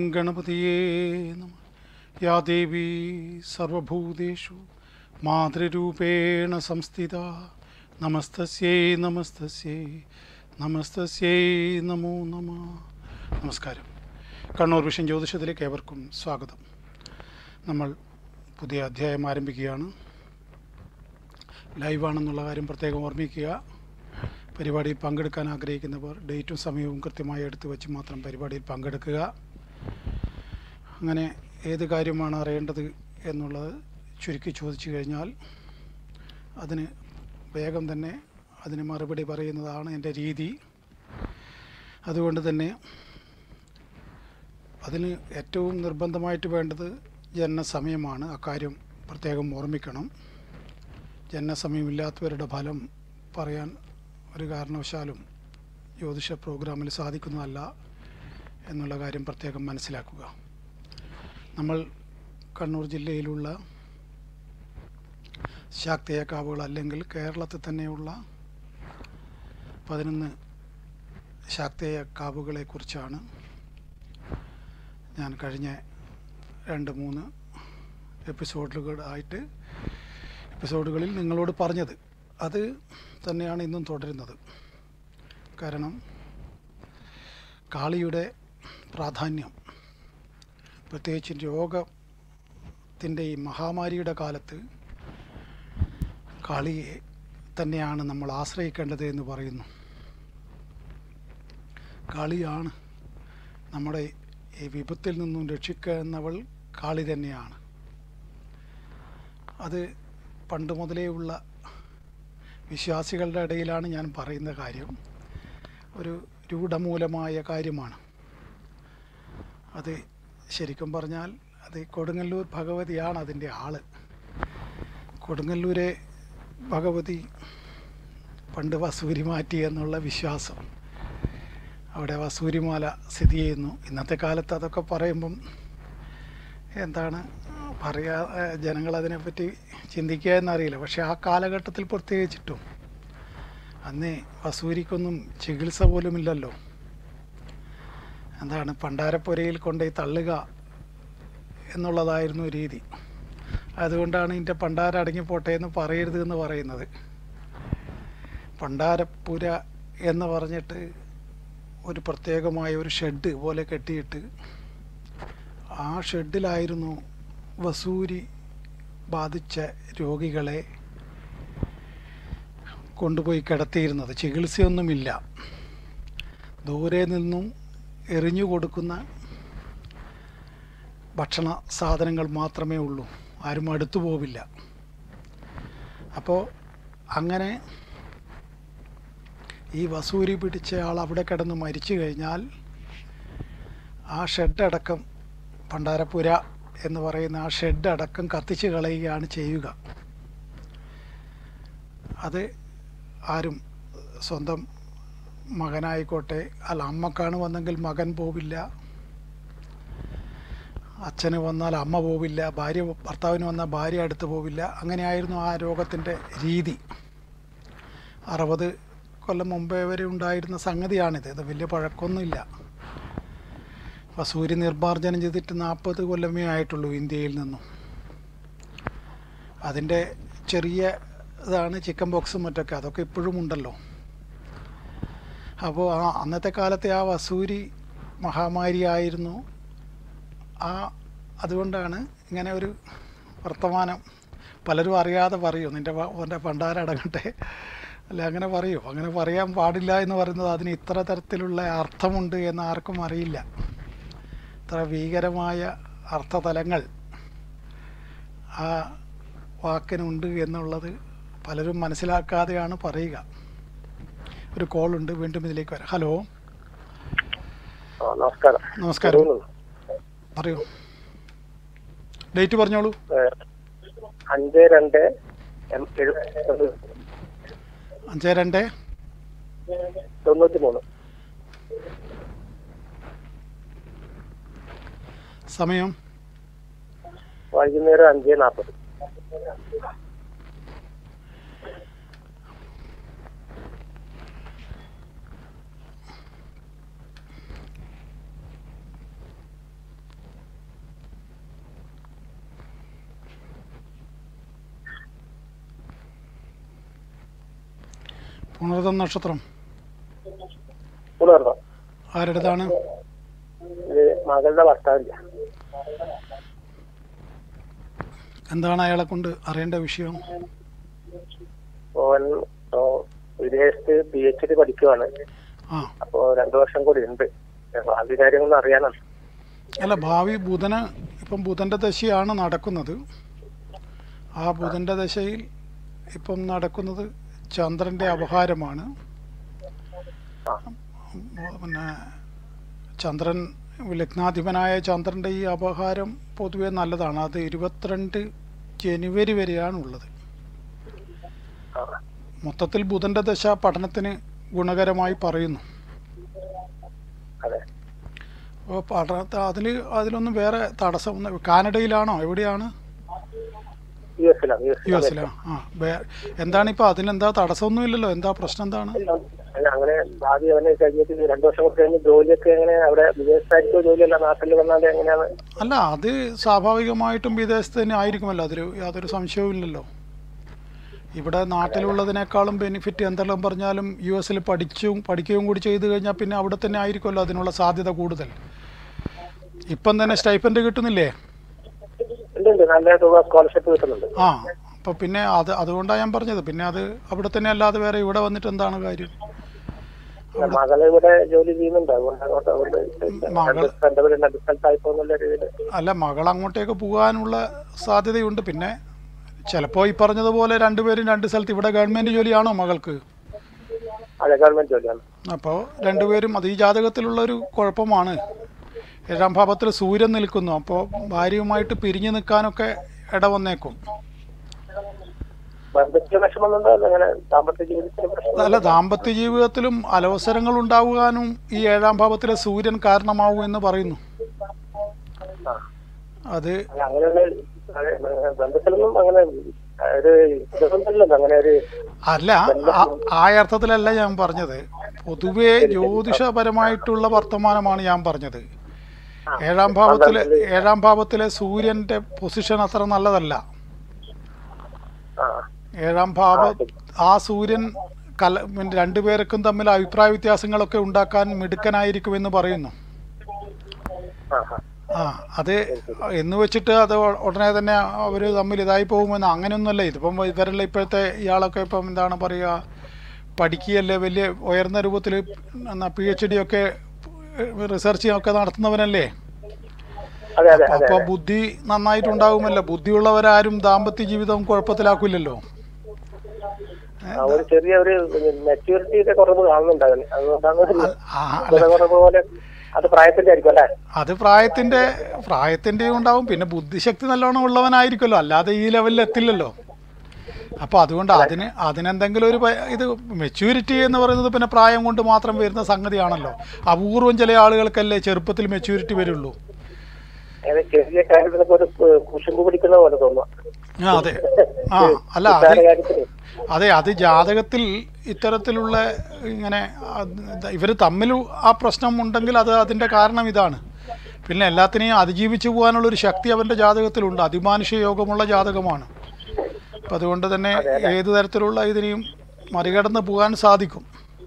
ഗണപതിയേ നമ യാ ദേവി സർവഭൂതേഷു മാതൃരൂപേണ സംസ്ഥിത നമസ്തസ്യൈ നമസ്തസ്യൈ നമസ്തസ്യൈ നമോ നമ നമസ്കാരം കണ്ണൂർ വിഷൻ ജ്യോതിഷത്തിലേക്ക് ഏവർക്കും സ്വാഗതം നമ്മൾ പുതിയ അധ്യായം ആരംഭിക്കുകയാണ് ലൈവാണെന്നുള്ള കാര്യം പ്രത്യേകം ഓർമ്മിക്കുക പരിപാടിയിൽ പങ്കെടുക്കാൻ ആഗ്രഹിക്കുന്നവർ ഡേറ്റും സമയവും കൃത്യമായി എടുത്തു വെച്ച് മാത്രം പരിപാടിയിൽ പങ്കെടുക്കുക അങ്ങനെ ഏത് കാര്യമാണ് അറിയേണ്ടത് എന്നുള്ളത് ചുരുക്കി ചോദിച്ചു കഴിഞ്ഞാൽ അതിന് വേഗം തന്നെ അതിന് മറുപടി പറയുന്നതാണ് എൻ്റെ രീതി അതുകൊണ്ട് തന്നെ അതിന് ഏറ്റവും നിർബന്ധമായിട്ട് വേണ്ടത് ജനനസമയമാണ് അക്കാര്യം പ്രത്യേകം ഓർമ്മിക്കണം ജനനസമയമില്ലാത്തവരുടെ ഫലം പറയാൻ ഒരു കാരണവശാലും ജ്യോതിഷ പ്രോഗ്രാമിൽ സാധിക്കുന്നതല്ല എന്നുള്ള കാര്യം പ്രത്യേകം മനസ്സിലാക്കുക നമ്മൾ കണ്ണൂർ ജില്ലയിലുള്ള ശാക്തേയ കാവുകൾ അല്ലെങ്കിൽ കേരളത്തിൽ തന്നെയുള്ള പതിനൊന്ന് ശാക്തേയ കാവുകളെക്കുറിച്ചാണ് ഞാൻ കഴിഞ്ഞ രണ്ട് മൂന്ന് എപ്പിസോഡുകളായിട്ട് എപ്പിസോഡുകളിൽ നിങ്ങളോട് പറഞ്ഞത് അത് തന്നെയാണ് ഇന്നും തുടരുന്നത് കാരണം കാളിയുടെ പ്രാധാന്യം പ്രത്യേകിച്ച് രോഗത്തിൻ്റെ ഈ മഹാമാരിയുടെ കാലത്ത് കാളിയെ തന്നെയാണ് നമ്മൾ ആശ്രയിക്കേണ്ടത് എന്ന് പറയുന്നു കാളിയാണ് നമ്മുടെ ഈ വിപത്തിൽ നിന്നും രക്ഷിക്കുന്നവൾ കാളി തന്നെയാണ് അത് പണ്ട് മുതലേ ഉള്ള വിശ്വാസികളുടെ ഇടയിലാണ് ഞാൻ പറയുന്ന കാര്യം ഒരു രൂഢമൂലമായ കാര്യമാണ് അത് ശരിക്കും പറഞ്ഞാൽ അത് കൊടുങ്ങല്ലൂർ ഭഗവതിയാണ് അതിൻ്റെ ആള് കൊടുങ്ങല്ലൂരെ ഭഗവതി പണ്ട് വസൂരി മാറ്റി എന്നുള്ള വിശ്വാസം അവിടെ വസൂരിമാല സ്ഥിതി ചെയ്യുന്നു ഇന്നത്തെ കാലത്ത് അതൊക്കെ പറയുമ്പം എന്താണ് പറയാ ജനങ്ങൾ അതിനെപ്പറ്റി ചിന്തിക്കുക എന്നറിയില്ല പക്ഷെ ആ കാലഘട്ടത്തിൽ പ്രത്യേകിച്ചിട്ടും അന്ന് വസൂരിക്കൊന്നും ചികിത്സ പോലുമില്ലല്ലോ എന്താണ് പണ്ടാരപ്പുരയിൽ കൊണ്ടുപോയി തള്ളുക എന്നുള്ളതായിരുന്നു രീതി അതുകൊണ്ടാണ് ഇതിൻ്റെ പണ്ടാര അടങ്ങിപ്പോട്ടെ എന്ന് പറയരുത് എന്ന് പറയുന്നത് പണ്ടാരപ്പുര എന്ന് പറഞ്ഞിട്ട് ഒരു പ്രത്യേകമായ ഒരു ഷെഡ് പോലെ കെട്ടിയിട്ട് ആ ഷെഡിലായിരുന്നു വസൂരി ബാധിച്ച രോഗികളെ കൊണ്ടുപോയി കിടത്തിയിരുന്നത് ചികിത്സയൊന്നുമില്ല ദൂരെ നിന്നും എറിഞ്ഞു കൊടുക്കുന്ന ഭക്ഷണ സാധനങ്ങൾ മാത്രമേ ഉള്ളൂ ആരും അടുത്തു പോവില്ല അപ്പോൾ അങ്ങനെ ഈ വസൂരി പിടിച്ച ആൾ അവിടെ കിടന്ന് മരിച്ചു കഴിഞ്ഞാൽ ആ ഷെഡടക്കം പണ്ടാരപ്പുര എന്ന് പറയുന്ന ആ ഷെഡ് അടക്കം കത്തിച്ച് കളയുകയാണ് ചെയ്യുക അത് ആരും സ്വന്തം മകനായിക്കോട്ടെ അല്ല അമ്മക്കാണ് വന്നെങ്കിൽ മകൻ പോവില്ല അച്ഛന് വന്നാൽ അമ്മ പോവില്ല ഭാര്യ ഭർത്താവിന് വന്നാൽ ഭാര്യ അടുത്ത് പോവില്ല അങ്ങനെയായിരുന്നു ആ രോഗത്തിൻ്റെ രീതി അറുപത് കൊല്ലം മുമ്പേ വരെ ഉണ്ടായിരുന്ന സംഗതിയാണിത് ഇത് വലിയ പഴക്കമൊന്നുമില്ല അപ്പോൾ സൂര്യ നിർമ്മാർജ്ജനം ചെയ്തിട്ട് നാൽപ്പത് കൊല്ലമേ ആയിട്ടുള്ളൂ ഇന്ത്യയിൽ നിന്നും അതിൻ്റെ ചെറിയ ഇതാണ് ചിക്കൻ ബോക്സും മറ്റൊക്കെ അതൊക്കെ ഇപ്പോഴും ഉണ്ടല്ലോ അപ്പോൾ ആ അന്നത്തെ കാലത്തെ ആ വസൂരി മഹാമാരിയായിരുന്നു ആ അതുകൊണ്ടാണ് ഇങ്ങനെ ഒരു വർത്തമാനം പലരും അറിയാതെ പറയും നിൻ്റെ എൻ്റെ പണ്ടാരടങ്ങട്ടെ അല്ല അങ്ങനെ പറയൂ അങ്ങനെ പറയാൻ പാടില്ല എന്ന് പറയുന്നത് അതിന് ഇത്ര തരത്തിലുള്ള അർത്ഥമുണ്ട് എന്ന് ആർക്കും അറിയില്ല ഇത്ര ഭീകരമായ അർത്ഥതലങ്ങൾ ആ വാക്കിനുണ്ട് എന്നുള്ളത് പലരും മനസ്സിലാക്കാതെയാണ് പറയുക ഒരു കോളുണ്ട് വീണ്ടും ഇതിലേക്ക് വരാം ഹലോ ആ, നമസ്കാരം നമസ്കാരം പറയുന്നു. പറയൂ ഡേറ്റ് പറഞ്ഞോളൂ ഏ, അഞ്ച് രണ്ട് എം- എഴു- അഞ്ച് രണ്ട് തൊണ്ണൂറ്റി മൂന്ന് സമയം വൈകുന്നേരം അഞ്ച് നാൽപ്പത് പുണർതം നക്ഷത്രം പുണർന്നോ ആരുടേതാണ് ഇത് മകളുടെ ഭർത്താവില്ല എന്താണ് അയാളെ കൊണ്ട് അറിയേണ്ട വിഷയം ഓൻ ഓ, വിദേശത്ത് പി എച്ച് ഡി പഠിക്കുവാണ് ആ അപ്പോ രണ്ടു വർഷം കൂടി ഉണ്ട് ഭാവി കാര്യങ്ങളൊന്നും അറിയാനാണ് അല്ല ഭാവി ബുധന് ഇപ്പം ബുധൻ്റെ ദശയാണ് നടക്കുന്നത് ആ ബുധൻ്റെ ദശയിൽ ഇപ്പം നടക്കുന്നത് ചന്ദ്രൻ്റെ അപഹാരമാണ് ആ. പിന്നെ ചന്ദ്രൻ ലഗ്നാധിപനായ ചന്ദ്രൻ്റെ ഈ അപഹാരം പൊതുവെ നല്ലതാണ് അത് ഇരുപത്തിരണ്ട് ജനുവരി വരെയാണ് ഉള്ളത് ആ, മൊത്തത്തിൽ ബുധൻ്റെ ദശ പഠനത്തിന് ഗുണകരമായി പറയുന്നു അതെ അപ്പോൾ പഠനത്തെ അതിൽ അതിലൊന്നും വേറെ തടസ്സം കാനഡയിലാണോ എവിടെയാണ് യു എസിലാണ് യു യു എസിലാണ് എസിലാ ആ വേ- എന്താണ് ഇപ്പോൾ അതിനെന്താ തടസ്സമൊന്നുമില്ലല്ലോ എന്താ പ്രശ്നം എന്താണ് അല്ല, അങ്ങനെ ഭാവി അവനെ കഴിഞ്ഞിട്ട് രണ്ടു വർഷം കൂടി കഴിഞ്ഞ് ജോലിയൊക്കെ എങ്ങനെ അവിടെ വിദേശത്തായിരിക്കോ ജോലിയല്ല നാട്ടിൽ വന്നാൽ എങ്ങനെയാണ് അല്ല അത് സ്വാഭാവികമായിട്ടും വിദേശത്ത് തന്നെ ആയിരിക്കുമല്ലോ അതിൽ യാതൊരു സംശയവും ഇല്ലല്ലോ ഇവിടെ നാട്ടിലുള്ളതിനേക്കാളും ബെനിഫിറ്റ് എന്തെല്ലാം പറഞ്ഞാലും യു എസിൽ പഠിച്ചും പഠിക്കുകയും കൂടി ചെയ്തു കഴിഞ്ഞാൽ പിന്നെ അവിടെ തന്നെ ആയിരിക്കുമല്ലോ അതിനുള്ള സാധ്യത കൂടുതൽ ഇപ്പം തന്നെ സ്റ്റൈപ്പൻഡ് കിട്ടുന്നില്ലേ ഉണ്ട് ഉണ്ട് നല്ല തുക സ്കോളർഷിപ്പ് കിട്ടുന്നുണ്ട് ആ അപ്പോൾ പിന്നെ അത് അതുകൊണ്ടാണ് ഞാൻ പറഞ്ഞത് പിന്നെ അത് അവിടെ തന്നെ അല്ലാതെ വേറെ ഇവിടെ വന്നിട്ട് എന്താണ് കാര്യം അല്ല, മകള് ഇവിടെ ജോലി ചെയ്യുന്നുണ്ട് അതുകൊണ്ട് അങ്ങോട്ട് അതുകൊണ്ട് മകൾ- രണ്ടുപേരും രണ്ട് സ്ഥലത്തായിപ്പോ എന്നുള്ള രീതിയിൽ അല്ല മകൾ അങ്ങോട്ടേക്ക് പോകാനുള്ള സാധ്യതയുണ്ട് പിന്നെ ചിലപ്പോൾ ഈ പറഞ്ഞതുപോലെ രണ്ടുപേരും രണ്ട് സ്ഥലത്ത് ഇവിടെ ഗവൺമെൻറ് ജോലിയാണോ മകൾക്ക് അതെ ഗവൺമെന്റ് ജോലിയാണ് അപ്പോൾ രണ്ടുപേരും അത് ഈ ജാതകത്തിലുള്ള ഒരു കുഴപ്പമാണ് ഏഴാം ഭാവത്തിൽ സൂര്യൻ നിൽക്കുന്നു അപ്പോൾ ഭാര്യയുമായിട്ട് പിരിഞ്ഞു നിൽക്കാനൊക്കെ ഇട വന്നേക്കും ബന്ധത്തിന് വിഷമമുണ്ടോ അങ്ങനെ സാമ്പത്തിക ജീവിതത്തിന് പ്രശ്നം അല്ല ദാമ്പത്യ ജീവിതത്തിലും അലവസരങ്ങൾ ഉണ്ടാകുവാനും ഈ ഏഴാം ഭാവത്തിലെ സൂര്യൻ കാരണമാവും എന്ന് പറയുന്നു ആ. അത് അല്ല, അങ്ങനെയുള്ള അതെ, ബന്ധത്തിലൊന്നും അങ്ങനെ ഒരു ഇതൊന്നുമില്ലല്ലോ അങ്ങനെ ഒരു അല്ല ആ- ആ അർത്ഥത്തിലല്ല ഞാൻ പറഞ്ഞത് പൊതുവേ ജ്യോതിഷപരമായിട്ടുള്ള വർത്തമാനമാണ് ഞാൻ പറഞ്ഞത് ഏഴാം ഭാവത്തിലെ ഏഴാം ഭാവത്തിലെ സൂര്യന്റെ പൊസിഷൻ അത്ര നല്ലതല്ല ആ ഏഴാം ഭാവ ആ സൂര്യൻ കല പിന്നെ രണ്ടുപേർക്കും തമ്മിൽ അഭിപ്രായ വ്യത്യാസങ്ങളൊക്കെ ഉണ്ടാക്കാൻ മിടുക്കനായിരിക്കുമെന്ന് പറയുന്നു ആ ആ ആ അത് എന്ന് വെച്ചിട്ട് അത് ഉ- ഉടനെ തന്നെ അവർ തമ്മിൽ ഇതായി പോകുമെന്ന് അങ്ങനെയൊന്നുമല്ല ഇതിപ്പം ഇവരെല്ലാം ഇപ്പോഴത്തെ ഇയാളൊക്കെ ഇപ്പം എന്താണ് പറയുക പഠിക്കുകയല്ലേ വലിയ ഉയർന്ന രൂപത്തിൽ എന്നാ പി എച്ച് ഡി ഒക്കെ റിസർച്ച് ഒക്കെ നടത്തുന്നവനല്ലേ അതെ അതെ അതെ അപ്പോൾ ബുദ്ധി നന്നായിട്ടുണ്ടാകുമല്ലോ ബുദ്ധിയുള്ളവരാരും ദാമ്പത്യ ജീവിതം കുഴപ്പത്തിലാക്കില്ലല്ലോ ആ, ഒരു ചെറിയ ഒരു മെച്യൂരിറ്റിയുടെ കുറവ് കാണുന്നുണ്ട് അതിന് അതുകൊണ്ടാണ് ആ അല്ല കുറവ് പോലെ അത് പ്രായത്തിന്റെ ആയിരിക്കും അല്ലേ അത് പ്രായത്തിന്റെ പ്രായത്തിൻ്റെയും ഉണ്ടാവും പിന്നെ ബുദ്ധിശക്തി നല്ലോണം ഉള്ളവനായിരിക്കുമല്ലോ അല്ലാതെ ഈ ലെവലിൽ എത്തില്ലല്ലോ അപ്പോൾ അതുകൊണ്ട് അതിന് അതിനെന്തെങ്കിലും ഒരു പ- ഇത് മെച്യൂരിറ്റി എന്ന് പറയുന്നത് പിന്നെ പ്രായം കൊണ്ട് മാത്രം വരുന്ന സംഗതിയാണല്ലോ അപൂർവം ചില ആളുകൾക്കല്ലേ ചെറുപ്പത്തിൽ മെച്യൂരിറ്റി വരുള്ളൂ അങ്ങനെ ചെറിയ കാര്യത്തിനൊക്കെ ഒരു കുശുമ്പ് പിടിക്കുന്ന പോലെ തോന്നുന്നു ആ അതെ ആ അല്ല അത് നിസ്സാര കാര്യത്തിന് അതെ അത് ജാതകത്തിൽ ഇത്തരത്തിലുള്ള ഇങ്ങനെ ഇവർ തമ്മിൽ ആ പ്രശ്നം ഉണ്ടെങ്കിൽ അത് അതിൻ്റെ കാരണം ഇതാണ് പിന്നെ എല്ലാത്തിനെയും അതിജീവിച്ചു പോകാനുള്ള ഒരു ശക്തി അവൻ്റെ ജാതകത്തിലുണ്ട് അതിമാനുഷ്യ യോഗമുള്ള ജാതകമാണ് അപ്പം അതുകൊണ്ട് തന്നെ ഏത് തരത്തിലുള്ള ഇതിനെയും മറികടന്ന് പോകാൻ സാധിക്കും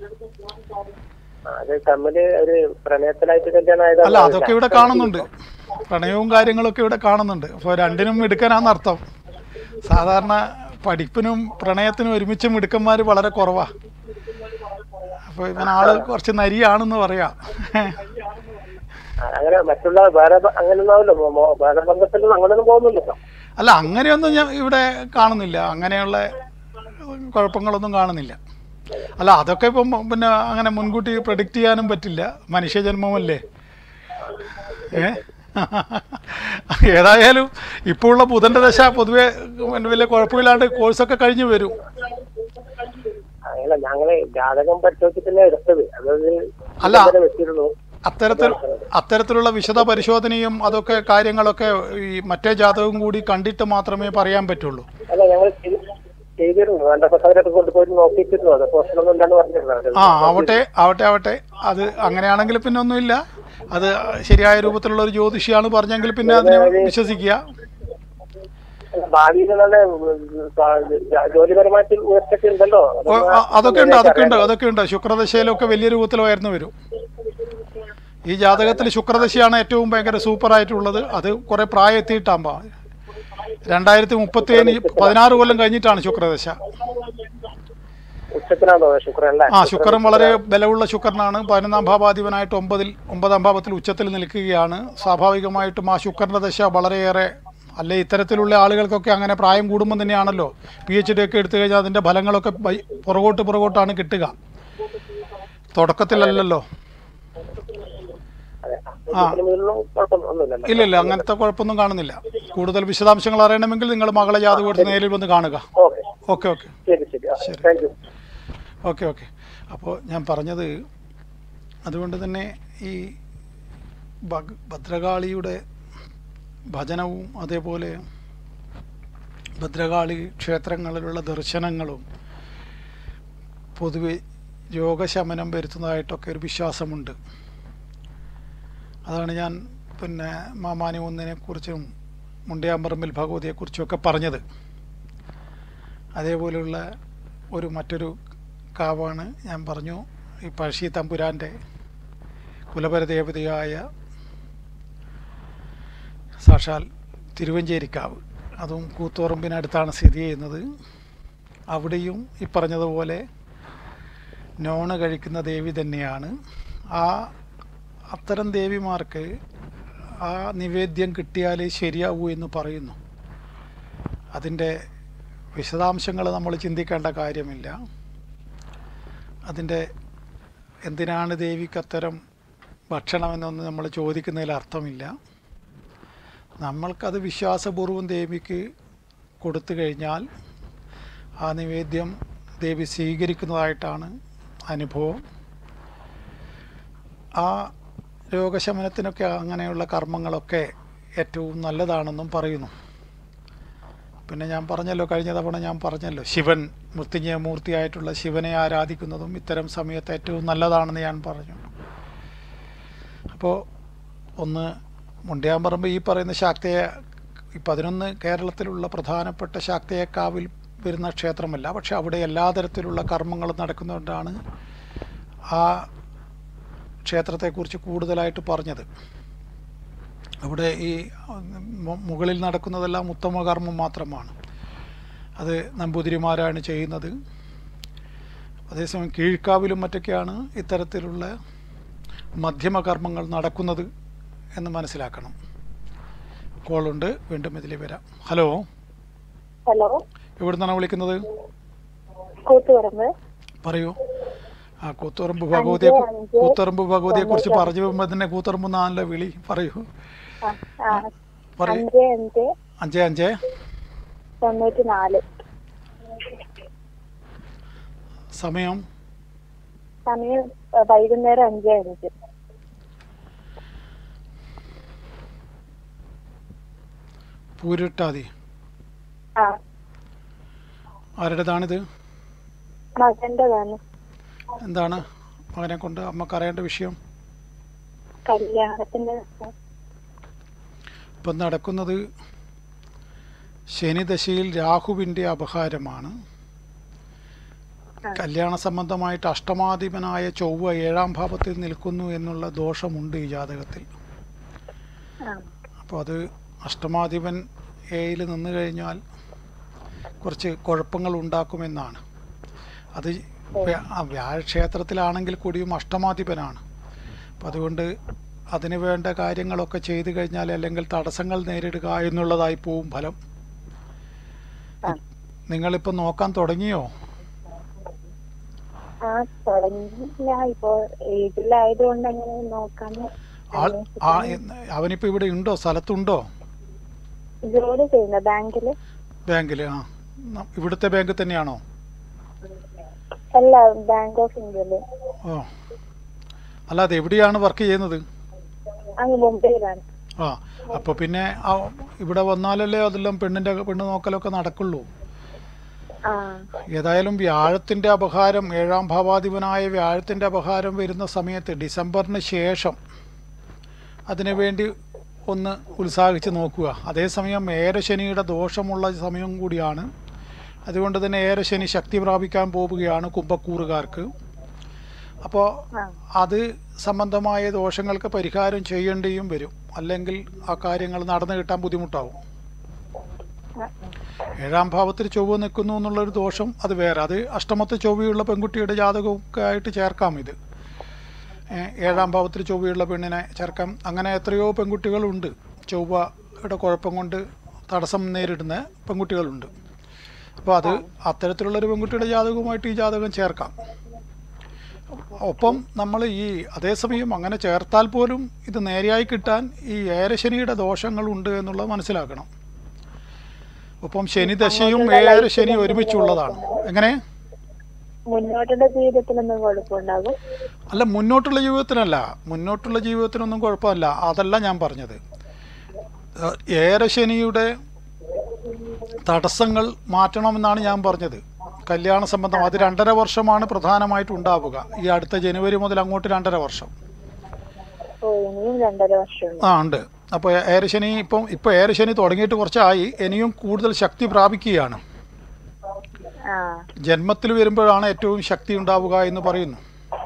ആ, അത് തമ്മില് ഒരു പ്രണയത്തിലായിട്ട് കല്യാണം ആയതാണ് അല്ല അതൊക്കെ ഇവിടെ കാണുന്നുണ്ട് പ്രണയവും കാര്യങ്ങളൊക്കെ ഇവിടെ കാണുന്നുണ്ട് അപ്പോൾ രണ്ടിനും മിടുക്കനാന്ന് അർത്ഥം സാധാരണ പഠിപ്പിനും പ്രണയത്തിനും ഒരുമിച്ച് മിടുക്കന്മാർ വളരെ കുറവാ അപ്പോൾ ഇവൻ ആള് കുറച്ച് നരിയാണെന്ന് പറയാം ആ, അങ്ങനെ മറ്റുള്ള വേറെ ബ- അങ്ങനെയൊന്നും ആവില്ല മോ- മോ- വേറെ ബന്ധത്തിലൊന്നും അങ്ങനെയൊന്നും പോകുന്നില്ലല്ലോ അല്ല അങ്ങനെയൊന്നും ഞാൻ ഇവിടെ കാണുന്നില്ല അങ്ങനെയുള്ള കുഴപ്പങ്ങളൊന്നും കാണുന്നില്ല അല്ല അതൊക്കെ ഇപ്പം പിന്നെ അങ്ങനെ മുൻകൂട്ടി പ്രഡിക്റ്റ് ചെയ്യാനും പറ്റില്ല മനുഷ്യജന്മമല്ലേ ഏ ഏതായാലും ഇപ്പോൾ ഉള്ള ബുധന്റെ ദശ പൊതുവെ പിന്നെ വലിയ കുഴപ്പമില്ലാണ്ട് കോഴ്സൊക്കെ കഴിഞ്ഞു വരും അങ്ങനെ ഞങ്ങള് ജാതകം പരിശോധിച്ചിട്ടല്ലേ എടുത്തത് അതായത് അല്ല. ഇങ്ങനെ വെച്ചിരുന്നു അത്തരത്തിൽ അത്തരത്തിലുള്ള വിശദ പരിശോധനയും അതൊക്കെ കാര്യങ്ങളൊക്കെ ഈ മറ്റേ ജാതകവും കൂടി കണ്ടിട്ട് മാത്രമേ പറയാൻ പറ്റുള്ളൂ അല്ല ഞങ്ങൾ ചെയ്തിരുന്നു വേണ്ടപ്പെട്ടവരൊക്കെ കൊണ്ടുപോയി നോക്കിച്ചിരുന്നു അത് പ്രശ്നമൊന്നും ഇല്ലെന്ന് പറഞ്ഞിരുന്നു ആ ആവട്ടെ ആവട്ടെ ആവട്ടെ അത് അങ്ങനെയാണെങ്കിൽ പിന്നെ ഒന്നുമില്ല അത് ശരിയായ രൂപത്തിലുള്ള ഒരു ജ്യോതിഷിയാണ് പറഞ്ഞെങ്കിൽ പിന്നെ അതിനെ വിശ്വസിക്കുക ഭാവിയിൽ നല്ല ജോലിപരമായിട്ട് ഉയർച്ചൊക്കെ ഉണ്ടല്ലോ ഓ, ആ, അതൊക്കെ ഉണ്ട് അതൊക്കെ ഉണ്ട് അതൊക്കെ ഉണ്ട് ശുക്രദശയിലൊക്കെ വലിയ രൂപത്തിൽ ഉയർന്നു വരും ഈ ജാതകത്തിൽ ശുക്രദശയാണ് ഏറ്റവും ഭയങ്കര സൂപ്പർ ആയിട്ടുള്ളത് അത് കുറെ പ്രായം എത്തിയിട്ടാകുമ്പോൾ രണ്ടായിരത്തി മുപ്പത്തി ഏഴ് പതിനാറ് കൊല്ലം കഴിഞ്ഞിട്ടാണ് ശുക്രദശ ഉച്ചത്തിനാണോ ശുക്രൻ അല്ലേ ആ ശുക്രൻ വളരെ ബലമുള്ള ശുക്രനാണ് പതിനൊന്നാം ഭാവാധിപനായിട്ട് ഒമ്പതിൽ ഒമ്പതാം ഭാവത്തിൽ ഉച്ചത്തിൽ നിൽക്കുകയാണ് സ്വാഭാവികമായിട്ടും ആ ശുക്രന്റെ ദശ വളരെയേറെ അല്ലെ ഇത്തരത്തിലുള്ള ആളുകൾക്കൊക്കെ അങ്ങനെ പ്രായം കൂടുമ്പോൾ തന്നെയാണല്ലോ പി എച്ച് ഡി ഒക്കെ എടുത്തു കഴിഞ്ഞാൽ അതിൻ്റെ ഫലങ്ങളൊക്കെ ബൈ- പുറകോട്ട് പുറകോട്ടാണ് കിട്ടുക തുടക്കത്തിലല്ലല്ലോ അതെ ആ. ഇതിന് മുകളിലും കുഴപ്പമൊന്നും ഒന്നുമില്ലല്ലോ ഇല്ല ഇല്ല അങ്ങനത്തെ കുഴപ്പമൊന്നും കാണുന്നില്ല കൂടുതൽ വിശദാംശങ്ങൾ അറിയണമെങ്കിൽ നിങ്ങൾ മകളെ ജാതകം എടുത്ത് നേരിൽ വന്ന് കാണുക ഓക്കെ ഓക്കെ ഓക്കെ ശരി ശരി താങ്ക് യു ഓക്കെ ഓക്കെ അപ്പോൾ ഞാൻ പറഞ്ഞത് അതുകൊണ്ട് തന്നെ ഈ ഭഗ് ഭദ്രകാളിയുടെ ഭജനവും അതേപോലെ ഭദ്രകാളി ക്ഷേത്രങ്ങളിലുള്ള ദർശനങ്ങളും പൊതുവെ രോഗശമനം വരുത്തുന്നതായിട്ടൊക്കെ ഒരു വിശ്വാസമുണ്ട് അതാണ് ഞാൻ പിന്നെ മാമാനി ഒന്നിനെ കുറിച്ചും മുണ്ടിയാമ്പറമ്പിൽ ഭഗവതിയെക്കുറിച്ചും ഒക്കെ പറഞ്ഞത് അതേപോലെയുള്ള ഒരു മറ്റൊരു കാവാണ് ഞാൻ പറഞ്ഞു ഈ പഴശ്ശി തമ്പുരാൻ്റെ കുലപരദേവതയായ സാക്ഷാൽ തിരുവഞ്ചേരിക്കാവ് അതും കൂത്തുപറമ്പിനടുത്താണ് സ്ഥിതി ചെയ്യുന്നത് അവിടെയും ഈ പറഞ്ഞതുപോലെ നോണ് കഴിക്കുന്ന ദേവി തന്നെയാണ് ആ അത്തരം ദേവിമാർക്ക് ആ നിവേദ്യം കിട്ടിയാലേ ശരിയാവൂ എന്ന് പറയുന്നു അതിൻ്റെ വിശദാംശങ്ങൾ നമ്മൾ ചിന്തിക്കേണ്ട കാര്യമില്ല അതിൻ്റെ എന്തിനാണ് ദേവിക്ക് അത്തരം ഭക്ഷണമെന്നൊന്നും നമ്മൾ ചോദിക്കുന്നതിൽ അർത്ഥമില്ല നമ്മൾക്കത് വിശ്വാസപൂർവ്വം ദേവിക്ക് കൊടുത്തു കഴിഞ്ഞാൽ ആ നിവേദ്യം ദേവി സ്വീകരിക്കുന്നതായിട്ടാണ് അനുഭവം ആ രോഗശമനത്തിനൊക്കെ അങ്ങനെയുള്ള കർമ്മങ്ങളൊക്കെ ഏറ്റവും നല്ലതാണെന്നും പറയുന്നു പിന്നെ ഞാൻ പറഞ്ഞല്ലോ കഴിഞ്ഞ തവണ ഞാൻ പറഞ്ഞല്ലോ ശിവൻ മൃത്യുഞ്ജയമൂർത്തിയായിട്ടുള്ള ശിവനെ ആരാധിക്കുന്നതും ഇത്തരം സമയത്ത് ഏറ്റവും നല്ലതാണെന്ന് ഞാൻ പറഞ്ഞു അപ്പോൾ ഒന്ന് മുണ്ടിയാമ്പറമ്പ് ഈ പറയുന്ന ശാക്തയ ഈ പതിനൊന്ന് കേരളത്തിലുള്ള പ്രധാനപ്പെട്ട ശാക്തയക്കാവിൽ വരുന്ന ക്ഷേത്രമല്ല പക്ഷെ അവിടെ എല്ലാ തരത്തിലുള്ള കർമ്മങ്ങളും നടക്കുന്നതുകൊണ്ടാണ് ആ ക്ഷേത്രത്തെക്കുറിച്ച് കൂടുതലായിട്ട് പറഞ്ഞത് അവിടെ ഈ മു- മുകളിൽ നടക്കുന്നതെല്ലാം ഉത്തമകർമ്മം മാത്രമാണ് അത് നമ്പൂതിരിമാരാണ് ചെയ്യുന്നത് അതേസമയം കീഴ്ക്കാവിലും മറ്റൊക്കെയാണ് ഇത്തരത്തിലുള്ള മധ്യമകർമ്മങ്ങൾ നടക്കുന്നത് എന്ന് മനസ്സിലാക്കണം കോളുണ്ട് വീണ്ടും ഇതിൽ വരാം ഹലോ ഹലോ എവിടുന്നാണ് വിളിക്കുന്നത് കൂത്തുപറമ്പ് പറയൂ ആ കൂത്തുറമ്പ് ഭഗവതിയെ അഞ്ച് അഞ്ച് കൂത്തുറമ്പ് ഭഗവതിയെ കുറിച്ച് പറഞ്ഞു പോകുമ്പോൾ തന്നെ കൂത്തുറമ്പ് എന്നാണല്ലോ വിളി പറയൂ ആ, ആ, പറയൂ അഞ്ച് അഞ്ച് അഞ്ച് അഞ്ച് തൊണ്ണൂറ്റി നാല് സമയം സമയം ആ, വൈകുന്നേരം അഞ്ച് അഞ്ച് പൂരിട്ടാതി ആ ആരുടേതാണിത് മകന്റെതാണ് എന്താണ് മകനെ കൊണ്ട് അമ്മക്ക് അറിയേണ്ട വിഷയം കല്യാണത്തിന്റെ ദിവസം. ഇപ്പം നടക്കുന്നത് ശനിദശയിൽ രാഹുവിൻ്റെ അപഹാരമാണ് ആ. കല്യാണ സംബന്ധമായിട്ട് അഷ്ടമാധിപനായ ചൊവ്വ ഏഴാം ഭാവത്തിൽ നിൽക്കുന്നു എന്നുള്ള ദോഷമുണ്ട് ഈ ജാതകത്തിൽ ആ അപ്പോൾ അത് അഷ്ടമാധിപൻ ഏയിൽ നിന്ന് കഴിഞ്ഞാൽ കുറച്ച് കുഴപ്പങ്ങൾ ഉണ്ടാക്കുമെന്നാണ് അത് വ്യ- ആ വ്യാഴക്ഷേത്രത്തിലാണെങ്കിൽ കൂടിയും അഷ്ടമാധിപനാണ് അപ്പം അതുകൊണ്ട് അതിന് വേണ്ട കാര്യങ്ങളൊക്കെ ചെയ്തു കഴിഞ്ഞാൽ അല്ലെങ്കിൽ തടസ്സങ്ങൾ നേരിടുക എന്നുള്ളതായി പോവും ഫലം ആ. നിങ്ങളിപ്പോൾ നോക്കാൻ തുടങ്ങിയോ ആ തുടങ്ങിയില്ല ഇപ്പൊ ഏജിലായതുകൊണ്ട് അങ്ങനെ നോക്കാന്ന് ആൾ ആ അവനിപ്പോൾ ഇവിടെ ഉണ്ടോ സ്ഥലത്തുണ്ടോ ജോലി ചെയ്യുന്ന ബാങ്കില് ബാങ്കിൽ ആ ന- ഇവിടുത്തെ ബാങ്കിൽ തന്നെയാണോ അല്ല ബാങ്ക് ഓഫ് ഇന്ത്യയില് ഓ അല്ലാതെ എവിടെയാണ് വർക്ക് ചെയ്യുന്നത് അങ്ങ് മുംബൈയിലാണ് ആ അപ്പോൾ പിന്നെ ആ ഇവിടെ വന്നാലല്ലേ അതെല്ലാം പെണ്ണിൻ്റെ പെണ്ണ് നോക്കലൊക്കെ നടക്കുള്ളൂ ആ ഏതായാലും വ്യാഴത്തിൻ്റെ അപഹാരം ഏഴാം ഭാവാധിപനായ വ്യാഴത്തിൻ്റെ അപഹാരം വരുന്ന സമയത്ത് ഡിസംബറിന് ശേഷം അതിനുവേണ്ടി ഒന്ന് ഉത്സാഹിച്ച് നോക്കുക അതേസമയം ഏരശനിയുടെ ദോഷമുള്ള സമയം കൂടിയാണ് അതുകൊണ്ട് തന്നെ ഏരശനി ശക്തി പ്രാപിക്കാൻ പോവുകയാണ് കുംഭക്കൂറുകാർക്ക് അപ്പോൾ ആ അത് സംബന്ധമായ ദോഷങ്ങൾക്ക് പരിഹാരം ചെയ്യേണ്ടിയും വരും അല്ലെങ്കിൽ ആ കാര്യങ്ങൾ നടന്നു കിട്ടാൻ ബുദ്ധിമുട്ടാവും ആ, ഏഴാം ഭാവത്തിൽ ചൊവ്വ നിൽക്കുന്നു എന്നുള്ളൊരു ദോഷം അത് വേറെ അത് അഷ്ടമത്തെ ചൊവ്വയുള്ള പെൺകുട്ടിയുടെ ജാതകമൊക്കെ ആയിട്ട് ചേർക്കാം ഇത് ഏ, ഏഴാം ഭാവത്തിൽ ചൊവ്വയുള്ള പെണ്ണിനെ ചേർക്കാം അങ്ങനെ എത്രയോ പെൺകുട്ടികളുണ്ട് ചൊവ്വയുടെ കുഴപ്പം കൊണ്ട് തടസ്സം നേരിടുന്ന പെൺകുട്ടികളുണ്ട് അപ്പോൾ അത് അത്തരത്തിലുള്ളൊരു പെൺകുട്ടിയുടെ ജാതകവുമായിട്ട് ഈ ജാതകം ചേർക്കാം ഒപ്പം നമ്മൾ ഈ അതേസമയം അങ്ങനെ ചേർത്താൽ പോലും ഇത് നേരെയായി കിട്ടാൻ ഈ ഏരശനിയുടെ ദോഷങ്ങളുണ്ട് എന്നുള്ളത് മനസ്സിലാക്കണം ഒപ്പം ശനി ദശയും ഏഴര ശനി ഒരുമിച്ചുള്ളതാണ് എങ്ങനെ മുന്നോട്ടുള്ള ജീവിതത്തിലൊന്നും കുഴപ്പമുണ്ടാകും അല്ല മുന്നോട്ടുള്ള ജീവിതത്തിനല്ല മുന്നോട്ടുള്ള ജീവിതത്തിനൊന്നും കുഴപ്പമില്ല അതല്ല ഞാൻ പറഞ്ഞത് ഏഹ് ഏരശനിയുടെ തടസ്സങ്ങൾ മാറ്റണമെന്നാണ് ഞാൻ പറഞ്ഞത് കല്യാണ സംബന്ധം അത് രണ്ടര വർഷമാണ് പ്രധാനമായിട്ട് ഉണ്ടാവുക ഈ അടുത്ത ജനുവരി മുതൽ അങ്ങോട്ട് രണ്ടര വർഷം ഓ ഇനിയും രണ്ടര വർഷമുണ്ട് ആ ഉണ്ട് അപ്പോൾ ഏരശനി ഇപ്പം ഇപ്പോൾ ഏരശനി തുടങ്ങിയിട്ട് കുറച്ചായി ഇനിയും കൂടുതൽ ശക്തി പ്രാപിക്കുകയാണ് ആ ജന്മത്തിൽ വരുമ്പോഴാണ് ഏറ്റവും ശക്തി ഉണ്ടാവുക എന്ന് പറയുന്നു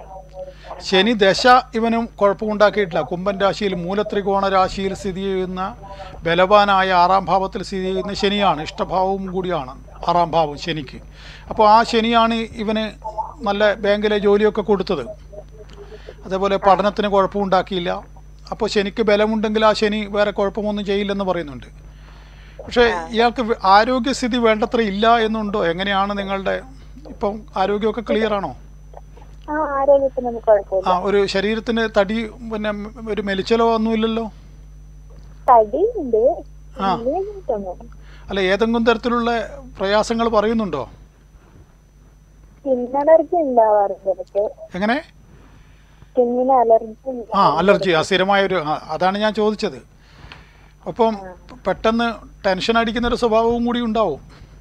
ശനി ദശ ഇവനും കുഴപ്പമുണ്ടാക്കിയിട്ടില്ല കുംഭൻ രാശിയിൽ മൂലത്രികോണ രാശിയിൽ സ്ഥിതി ചെയ്യുന്ന ബലവാനായ ആറാം ഭാവത്തിൽ സ്ഥിതി ചെയ്യുന്ന ശനിയാണ് ഇഷ്ടഭാവവും കൂടിയാണ് ആറാം ഭാവം ശനിക്ക് അപ്പോൾ ആ ശനിയാണ് ഇവന് നല്ല ബാങ്കിലെ ജോലിയൊക്കെ കൊടുത്തത് അതേപോലെ പഠനത്തിന് കുഴപ്പമുണ്ടാക്കിയില്ല അപ്പോൾ ശനിക്ക് ബലമുണ്ടെങ്കിൽ ആ ശനി വേറെ കുഴപ്പമൊന്നും ചെയ്യില്ലെന്ന് പറയുന്നുണ്ട് പക്ഷേ ഇയാൾക്ക് വ- ആരോഗ്യസ്ഥിതി വേണ്ടത്ര ഇല്ല എന്നുണ്ടോ എങ്ങനെയാണ് നിങ്ങളുടെ ഇപ്പം ആരോഗ്യമൊക്കെ ക്ലിയർ ആണോ ആ ആരോഗ്യത്തിനൊന്നും കുഴപ്പമില്ല ആ ഒരു ശരീരത്തിന് തടി പിന്നെ ഒരു മെലിച്ചലോ ഒന്നുമില്ലല്ലോ തടിയുണ്ട് ആ. വലിയതൊന്നും അല്ല ഏതെങ്കിലും തരത്തിലുള്ള പ്രയാസങ്ങൾ പറയുന്നുണ്ടോ സ്കിൻ അലർജി ഉണ്ടാവാറുണ്ട് ഇടയ്ക്ക് എങ്ങനെ സ്കിന്നിന് അലർജി ആ അലർജി ആ സ്ഥിരമായ ഒരു ആ, അതാണ് ഞാൻ ചോദിച്ചത് അപ്പം പെട്ടെന്ന് ടെൻഷൻ അടിക്കുന്ന ഒരു സ്വഭാവവും കൂടി ഉണ്ടാവും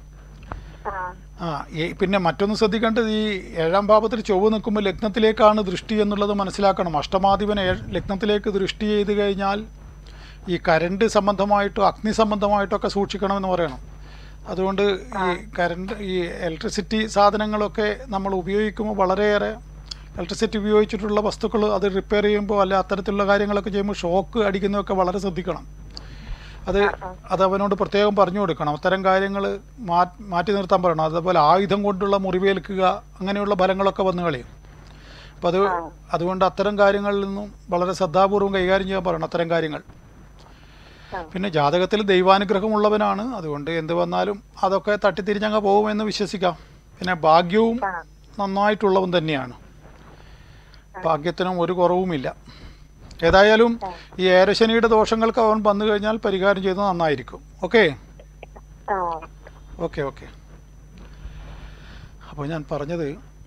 ആ ആ ഈ പിന്നെ മറ്റൊന്ന് ശ്രദ്ധിക്കേണ്ടത് ഈ ഏഴാം ഭാവത്തിൽ ചൊവ്വ നിൽക്കുമ്പോൾ ലഗ്നത്തിലേക്കാണ് ദൃഷ്ടി എന്നുള്ളത് മനസ്സിലാക്കണം അഷ്ടമാധിപൻ ഏഴ് ലഗ്നത്തിലേക്ക് ദൃഷ്ടി ചെയ്ത് കഴിഞ്ഞാൽ ഈ കരണ്ട് സംബന്ധമായിട്ടോ അഗ്നി സംബന്ധമായിട്ടൊക്കെ സൂക്ഷിക്കണമെന്ന് പറയണം അതുകൊണ്ട് ഈ കരണ്ട് ഈ ഇലക്ട്രിസിറ്റി സാധനങ്ങളൊക്കെ നമ്മൾ ഉപയോഗിക്കുമ്പോൾ വളരെയേറെ ഇലക്ട്രിസിറ്റി ഉപയോഗിച്ചിട്ടുള്ള വസ്തുക്കൾ അത് റിപ്പയർ ചെയ്യുമ്പോൾ അല്ല അത്തരത്തിലുള്ള കാര്യങ്ങളൊക്കെ ചെയ്യുമ്പോൾ ഷോക്ക് അടിക്കുന്നതൊക്കെ വളരെ ശ്രദ്ധിക്കണം അത് അത് അവനോട് പ്രത്യേകം പറഞ്ഞു കൊടുക്കണം അത്തരം കാര്യങ്ങൾ മാറ്റി നിർത്താൻ പറയണം അതുപോലെ ആയുധം കൊണ്ടുള്ള മുറിവേൽക്കുക അങ്ങനെയുള്ള ഫലങ്ങളൊക്കെ വന്നു കളയും അപ്പം അത് അതുകൊണ്ട് അത്തരം കാര്യങ്ങളിൽ നിന്നും വളരെ ശ്രദ്ധാപൂർവം കൈകാര്യം ചെയ്യാൻ പറയണം അത്തരം കാര്യങ്ങൾ ആ. പിന്നെ ജാതകത്തിൽ ദൈവാനുഗ്രഹമുള്ളവനാണ് അതുകൊണ്ട് എന്ത് വന്നാലും അതൊക്കെ തട്ടിത്തിരിഞ്ഞങ്ങ് പോകുമെന്ന് വിശ്വസിക്കാം പിന്നെ ഭാഗ്യവും ആ നന്നായിട്ടുള്ളവൻ തന്നെയാണ് ഭാഗ്യത്തിനും ഒരു കുറവുമില്ല ഏതായാലും ഈ ഏരശനിയുടെ ദോഷങ്ങൾക്ക് അവൻ വന്നു കഴിഞ്ഞാൽ പരിഹാരം ചെയ്യുന്നത് നന്നായിരിക്കും ഓക്കെ ആ ഓക്കെ ഓക്കെ അപ്പോൾ ഞാൻ പറഞ്ഞത്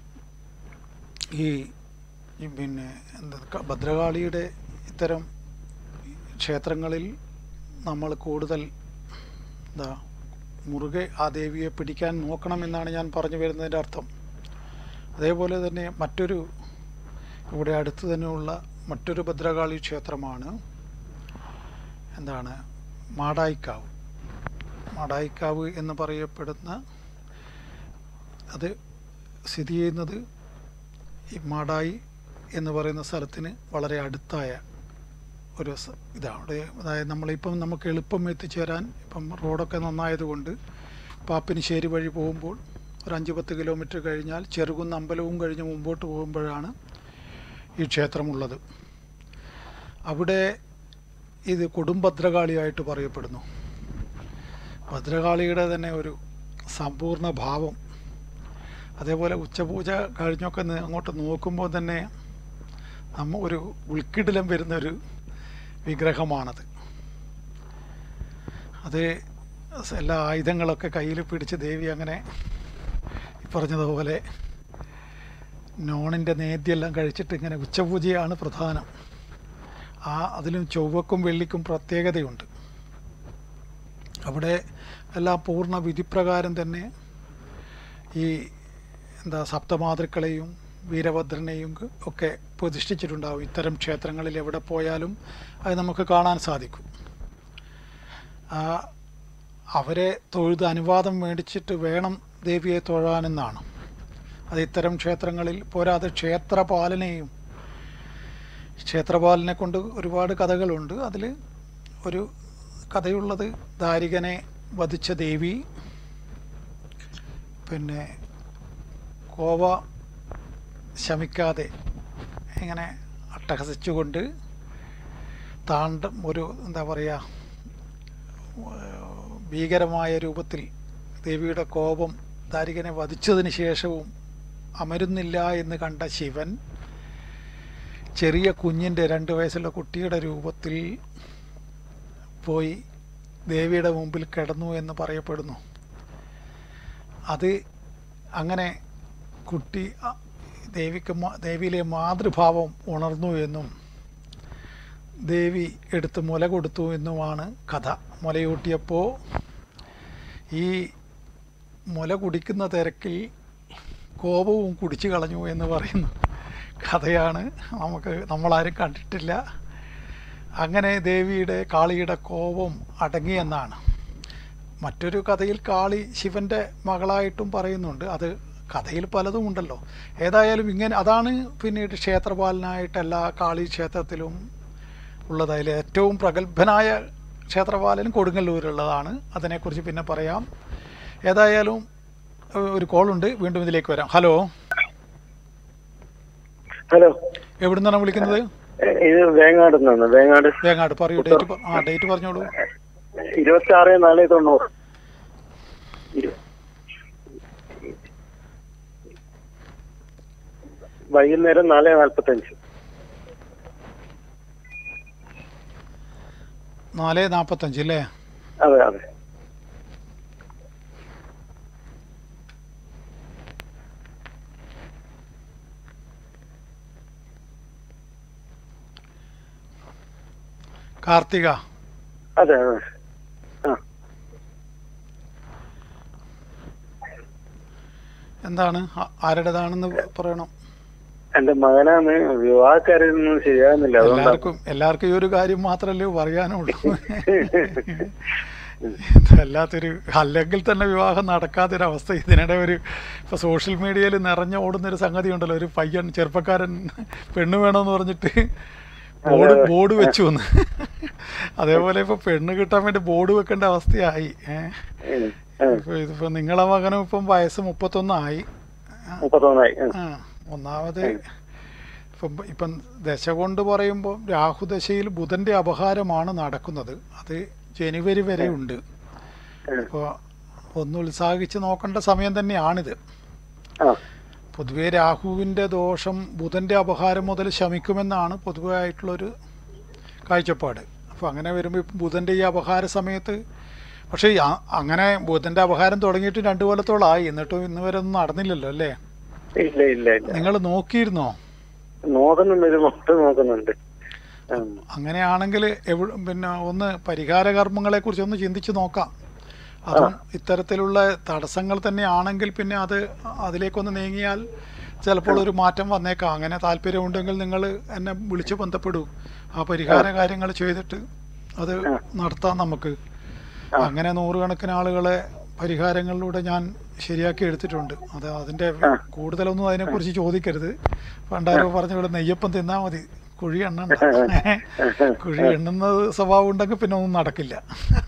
ഈ ഈ പിന്നെ എന്താ ക- ഭദ്രകാളിയുടെ ഇത്തരം ക്ഷേത്രങ്ങളിൽ നമ്മൾ കൂടുതൽ എന്താ മുറുകെ ആ ദേവിയെ പിടിക്കാൻ നോക്കണമെന്നാണ് ഞാൻ പറഞ്ഞു വരുന്നതിൻ്റെ അർത്ഥം അതേപോലെ തന്നെ മറ്റൊരു ഇവിടെ അടുത്ത് തന്നെയുള്ള മറ്റൊരു ഭദ്രകാളി ക്ഷേത്രമാണ് എന്താണ് മാടായിക്കാവ് മാടായിക്കാവ് എന്ന് പറയപ്പെടുന്ന അത് സ്ഥിതി ചെയ്യുന്നത് ഈ മാടായി എന്ന് പറയുന്ന സ്ഥലത്തിന് വളരെ അടുത്തായ ഒരു സ- ഇതാണ് അവിടെ അതായത് നമ്മളിപ്പം നമുക്ക് എളുപ്പം എത്തിച്ചേരാൻ ഇപ്പം റോഡൊക്കെ നന്നായതുകൊണ്ട് പാപ്പിനിശ്ശേരി വഴി പോകുമ്പോൾ ഒരു അഞ്ച് പത്ത് കിലോമീറ്റർ കഴിഞ്ഞാൽ ചെറുകുന്ന് അമ്പലവും കഴിഞ്ഞ് മുമ്പോട്ട് പോകുമ്പോഴാണ് ഈ ക്ഷേത്രമുള്ളത് അവിടെ ഇത് കൊടുംഭദ്രകാളിയായിട്ട് പറയപ്പെടുന്നു ഭദ്രകാളിയുടെ തന്നെ ഒരു സമ്പൂർണ്ണ ഭാവം അതേപോലെ ഉച്ചപൂജ കഴിഞ്ഞൊക്കെ നി- അങ്ങോട്ട് നോക്കുമ്പോൾ തന്നെ നമ്മ ഒരു ഉൾക്കിടിലം വരുന്നൊരു വിഗ്രഹമാണത് അത് സ- എല്ലാ ആയുധങ്ങളൊക്കെ കയ്യിൽ പിടിച്ച് ദേവി അങ്ങനെ ഈ പറഞ്ഞതുപോലെ നോണിൻ്റെ നേദ്യെല്ലാം കഴിച്ചിട്ട് ഇങ്ങനെ ഉച്ചപൂജയാണ് പ്രധാനം ആ അതിലും ചൊവ്വക്കും വെള്ളിക്കും പ്രത്യേകതയുണ്ട് അവിടെ എല്ലാം പൂർണ്ണ വിധിപ്രകാരം തന്നെ ഈ എന്താ സപ്തമാതൃക്കളെയും വീരഭദ്രനെയും ക- ഒക്കെ പ്രതിഷ്ഠിച്ചിട്ടുണ്ടാവും ഇത്തരം ക്ഷേത്രങ്ങളിൽ എവിടെ പോയാലും അത് നമുക്ക് കാണാൻ സാധിക്കും ആ, അവരെ തൊഴുത് അനുവാദം മേടിച്ചിട്ട് വേണം ദേവിയെ തൊഴാനെന്നാണ് അത് ഇത്തരം ക്ഷേത്രങ്ങളിൽ പോരാതെ ക്ഷേത്രപാലനെയും ക്ഷേത്രപാലനെ കൊണ്ട് ഒരുപാട് കഥകളുണ്ട് അതിൽ ഒരു കഥയുള്ളത് ദാരികനെ വധിച്ച ദേവി പിന്നെ കോവ ശമിക്കാതെ ഇങ്ങനെ അട്ടഹസിച്ചുകൊണ്ട് താണ്ട ഒരു എന്താ പറയുക ഭീകരമായ രൂപത്തിൽ ദേവിയുടെ കോപം ദാരികനെ വധിച്ചതിന് ശേഷവും അമരുന്നില്ല എന്ന് കണ്ട ശിവൻ ചെറിയ കുഞ്ഞിൻ്റെ രണ്ട് വയസ്സുള്ള കുട്ടിയുടെ രൂപത്തിൽ പോയി ദേവിയുടെ മുമ്പിൽ കിടന്നു എന്ന് പറയപ്പെടുന്നു അത് അങ്ങനെ കുട്ടി അ- ദേവിക്ക് മാ- ദേവിയിലെ മാതൃഭാവം ഉണർന്നു എന്നും ദേവി എടുത്ത് മുല കൊടുത്തു എന്നുമാണ് കഥ മുലയൂട്ടിയപ്പോൾ ഈ മുല കുടിക്കുന്ന തിരക്കിൽ കോപവും കുടിച്ചു കളഞ്ഞു എന്ന് പറയുന്നു കഥയാണ് നമുക്ക് നമ്മളാരും കണ്ടിട്ടില്ല അങ്ങനെ ദേവിയുടെ കാളിയുടെ കോപം അടങ്ങിയെന്നാണ് മറ്റൊരു കഥയിൽ കാളി ശിവൻ്റെ മകളായിട്ടും പറയുന്നുണ്ട് അത് കഥയിൽ പലതും ഉണ്ടല്ലോ ഏതായാലും ഇങ്ങനെ അതാണ് പിന്നീട് ക്ഷേത്രപാലനായിട്ട് എല്ലാ കാളി ക്ഷേത്രത്തിലും ഉള്ളത് അതിൽ ഏറ്റവും പ്രഗത്ഭനായ ക്ഷേത്രപാലൻ കൊടുങ്ങല്ലൂരുള്ളതാണ് അതിനെക്കുറിച്ച് പിന്നെ പറയാം ഏതായാലും ഏഹ്, ഒരു കോളുണ്ട് വീണ്ടും ഇതിലേക്ക് വരാം ഹലോ ഹലോ എവിടെ നിന്നാണ് വിളിക്കുന്നത് ഇത് വേങ്ങാട് നിന്നാണ് വേങ്ങാട് വേങ്ങാട് പറയൂ ഡേറ്റ് പ- ആ ഡേറ്റ് പറഞ്ഞോളൂ ഇരുപത്തി ആറ് നാല് തൊണ്ണൂറ് ഇരു- വൈകുന്നേരം നാല് നാൽപ്പത്തഞ്ച് നാല് നാൽപ്പത്തഞ്ച് അല്ലേ അതെ അതെ കാർത്തിക അതെ അതെ ആ എന്താണ് ആ- ആരുടേതാണെന്ന് പറയണം എന്റെ മകനാണ് വിവാഹക്കാരൊന്നും ശരിയാകുന്നില്ല അതുകൊണ്ടാണ് എല്ലാവർക്കും എല്ലാവർക്കും ഈ ഒരു കാര്യം മാത്രമല്ലേ പറയാനുള്ളൂ വല്ലാത്തൊരു അല്ലെങ്കിൽ തന്നെ വിവാഹം നടക്കാത്തൊരവസ്ഥ ഇതിനിടെ ഒരു ഇപ്പൊ സോഷ്യൽ മീഡിയയിൽ നിറഞ്ഞു ഓടുന്നൊരു സംഗതി ഉണ്ടല്ലോ ഒരു പയ്യൻ ചെറുപ്പക്കാരൻ പെണ്ണ് വേണമെന്ന് പറഞ്ഞിട്ട് ബോർഡ് ബോർഡ് വെച്ചു എന്ന് അതേപോലെ ഇപ്പൊ പെണ്ണ് കിട്ടാൻ വേണ്ടി ബോർഡ് വെക്കേണ്ട അവസ്ഥയായി ഏഹ് ഉം. ഉം. ഇപ്പൊ ഇതിപ്പോ നിങ്ങളെ മകനും ഇപ്പം വയസ്സ് മുപ്പത്തൊന്നായി മുപ്പത്തൊന്നായി ഉം. ആ ഒന്നാമത് ഇപ്പം ഇപ്പം ദശ കൊണ്ട് പറയുമ്പോൾ രാഹുദശയിൽ ബുധന്റെ അപഹാരമാണ് നടക്കുന്നത് അത് ജനുവരി വരെ ഉണ്ട് ഉം. അപ്പോൾ ഒന്ന് ഉത്സാഹിച്ച് നോക്കേണ്ട സമയം തന്നെയാണിത് ആ പൊതുവെ രാഹുവിൻ്റെ ദോഷം ബുധന്റെ അപഹാരം മുതൽ ശമിക്കുമെന്നാണ് പൊതുവെ ആയിട്ടുള്ളൊരു കാഴ്ചപ്പാട് അപ്പോൾ അങ്ങനെ വരുമ്പോൾ ഇപ്പം ബുധൻ്റെ ഈ അപഹാര സമയത്ത് പക്ഷേ ഈ ആ- അങ്ങനെ ബുധൻ്റെ അപഹാരം തുടങ്ങിയിട്ട് രണ്ട് കൊല്ലത്തോളമായി എന്നിട്ടും ഇന്ന് വരെ ഒന്നും നടന്നില്ലല്ലോ അല്ലേ ഇല്ല ഇല്ല ഇല്ല നിങ്ങൾ നോക്കിയിരുന്നോ നോക്കുന്നുണ്ട് ഇത് മൊത്തം നോക്കുന്നുണ്ട് ഉം. അങ്ങനെയാണെങ്കിൽ എവി പിന്നെ ഒന്ന് പരിഹാര കർമ്മങ്ങളെ കുറിച്ച് ഒന്ന് ചിന്തിച്ച് നോക്കാം അതും ഇത്തരത്തിലുള്ള തടസ്സങ്ങൾ തന്നെയാണെങ്കിൽ പിന്നെ അത് അതിലേക്കൊന്ന് നീങ്ങിയാൽ ചിലപ്പോൾ ഒരു മാറ്റം വന്നേക്കാം അങ്ങനെ താല്പര്യമുണ്ടെങ്കിൽ നിങ്ങൾ എന്നെ വിളിച്ച് ബന്ധപ്പെടൂ ആ പരിഹാര കാര്യങ്ങൾ ചെയ്തിട്ട് അത് നടത്താം നമുക്ക് അങ്ങനെ നൂറുകണക്കിന് ആളുകളെ പരിഹാരങ്ങളിലൂടെ ഞാൻ ശരിയാക്കി എടുത്തിട്ടുണ്ട് അത് അതിൻ്റെ കൂടുതലൊന്നും അതിനെക്കുറിച്ച് ചോദിക്കരുത് പണ്ടാരോ പറഞ്ഞ പോലെ നെയ്യപ്പം തിന്നാൽ മതി കുഴി എണ്ണണ്ട കുഴി എണ്ണുന്നത് സ്വഭാവം ഉണ്ടെങ്കിൽ പിന്നെ ഒന്നും നടക്കില്ല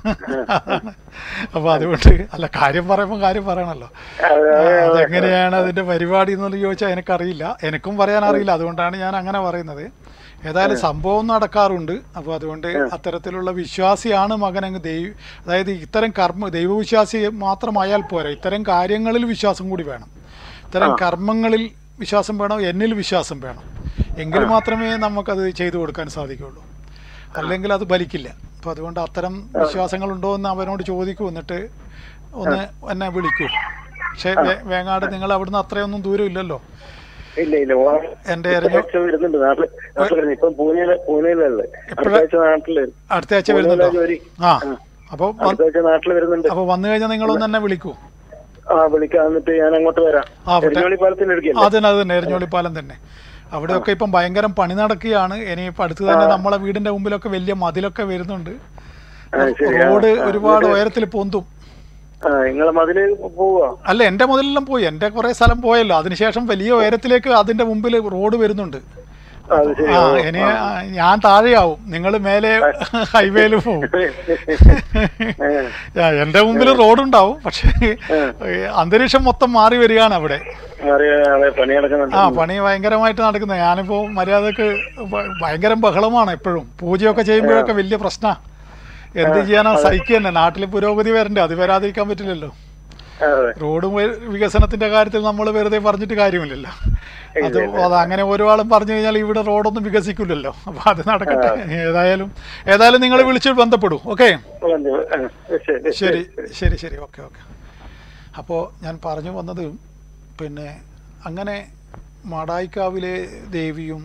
അപ്പൊ അതുകൊണ്ട് അല്ല കാര്യം പറയുമ്പോൾ കാര്യം പറയണല്ലോ അതെ, ആ, അതെ, അതെ. അതെങ്ങനെയാണ് അതിന്റെ പരിപാടി എന്നുള്ളത് ചോദിച്ചാൽ എനിക്കറിയില്ല എനിക്കും പറയാൻ അറിയില്ല അതുകൊണ്ടാണ് ഞാൻ അങ്ങനെ പറയുന്നത് ഏതായാലും സംഭവം നടക്കാറുണ്ട് അപ്പോൾ അതുകൊണ്ട് അത്തരത്തിലുള്ള വിശ്വാസിയാണ് മകനങ്ങ് ദൈവ അതായത് ഇത്തരം കർമ്മ ദൈവവിശ്വാസി മാത്രമായാൽ പോരാ ഇത്തരം കാര്യങ്ങളിൽ വിശ്വാസം കൂടി വേണം ഇത്തരം കർമ്മങ്ങളിൽ വിശ്വാസം വേണം എന്നിൽ വിശ്വാസം വേണം എങ്കിൽ മാത്രമേ നമുക്കത് ചെയ്തു കൊടുക്കാൻ സാധിക്കുകയുള്ളൂ അല്ലെങ്കിൽ അത് ഫലിക്കില്ല അപ്പോൾ അതുകൊണ്ട് അത്തരം വിശ്വാസങ്ങളുണ്ടോ എന്ന് അവനോട് ചോദിക്കൂ എന്നിട്ട് ഒന്ന് എന്നെ വിളിക്കൂ പക്ഷേ വേ- വേങ്ങാട് നിങ്ങൾ അവിടുന്ന് അത്രയൊന്നും ദൂരം ഇല്ലല്ലോ ഇല്ല ഇല്ല ഓ- എൻ്റെ അടുത്ത എറിഞ്ഞു ആഴ്ച വരുന്നുണ്ട് നാട്ടില് നാട്ടിൽ വരുന്നു. ഇപ്പം പൂനെയില് പൂനെയിലല്ലേ അടുത്ത എപ്പോഴാ? ആഴ്ച നാട്ടില് വരും. അടുത്ത ആഴ്ച വരുന്നുണ്ടോ ജോലി. ആ ആ. അപ്പോൾ അടുത്ത ആഴ്ച നാട്ടിൽ വരുന്നുണ്ട് അപ്പോൾ വന്നു കഴിഞ്ഞാൽ നിങ്ങളൊന്ന് എന്നെ വിളിക്കൂ ആ വിളിക്കാം എന്നിട്ട് ഞാൻ അങ്ങോട്ട് വരാം ആ, പക്ഷേ- എരിഞ്ഞോളി പാലത്തിന് എടുക്കല്ലേ അതിന് അത് നേർഞ്ഞോളിപ്പാലം തന്നെ അവിടെയൊക്കെ ഇപ്പം ഭയങ്കരം പണി നടക്കുകയാണ് ഇനിയിപ്പോൾ അടുത്ത് തന്നെ നമ്മളെ വീടിൻ്റെ മുമ്പിലൊക്കെ വലിയ മതിലൊക്കെ വരുന്നുണ്ട് ആ, ശരി. ആ, റോഡ് ആ, ഒരുപാട് ഇത് ഉയരത്തിൽ പൊന്തും ആ നിങ്ങളെ മതില് പോവാ അല്ല എൻ്റെ മുതലെല്ലാം പോയി എൻ്റെ കുറേ സ്ഥലം പോയല്ലോ അതിനുശേഷം വലിയ ഉയരത്തിലേക്ക് അതിൻ്റെ മുമ്പിൽ റോഡ് വരുന്നുണ്ട് അത് ശരി ആ ഓ, ഇനി ഞാൻ താഴെയാവും നിങ്ങൾ മേലെ ഹൈവേയിൽ പോവും ഏ, ആ, എൻ്റെ മുമ്പിൽ റോഡുണ്ടാവും പക്ഷേ ഈ അന്തരീക്ഷം മൊത്തം മാറി വരികയാണ് അവിടെ അറിയാം അതെ പണി നടക്കുന്നുണ്ട് ആ പണി ഭയങ്കരമായിട്ട് നടക്കുന്നത് ഞാനിപ്പോൾ മര്യാദക്ക് ഭ- ഭയങ്കര ബഹളമാണ് എപ്പോഴും പൂജയൊക്കെ ചെയ്യുമ്പോഴൊക്കെ വലിയ പ്രശ്നമാണ് എന്ത് ചെയ്യാനാ സഹിക്കുക തന്നെ നാട്ടിൽ പുരോഗതി വരണ്ടേ അത് വരാതിരിക്കാൻ പറ്റില്ലല്ലോ അതെ റോഡ് വി- വികസനത്തിന്റെ കാര്യത്തിൽ നമ്മൾ വെറുതെ പറഞ്ഞിട്ട് കാര്യമില്ലല്ലോ അത് അത് അങ്ങനെ ഒരാളും പറഞ്ഞു കഴിഞ്ഞാൽ ഇവിടെ റോഡൊന്നും വികസിക്കില്ലല്ലോ അപ്പൊ അത് നടക്കട്ടെ ഏതായാലും ഏതായാലും നിങ്ങൾ വിളിച്ച് ബന്ധപ്പെടൂ ഓക്കെ വന്നു. ആ, ശരി ശരി ശരി ശരി ഓക്കെ ഓക്കെ അപ്പോൾ ഞാൻ പറഞ്ഞു വന്നത് പിന്നെ അങ്ങനെ മാടായിക്കാവിലെ ദേവിയും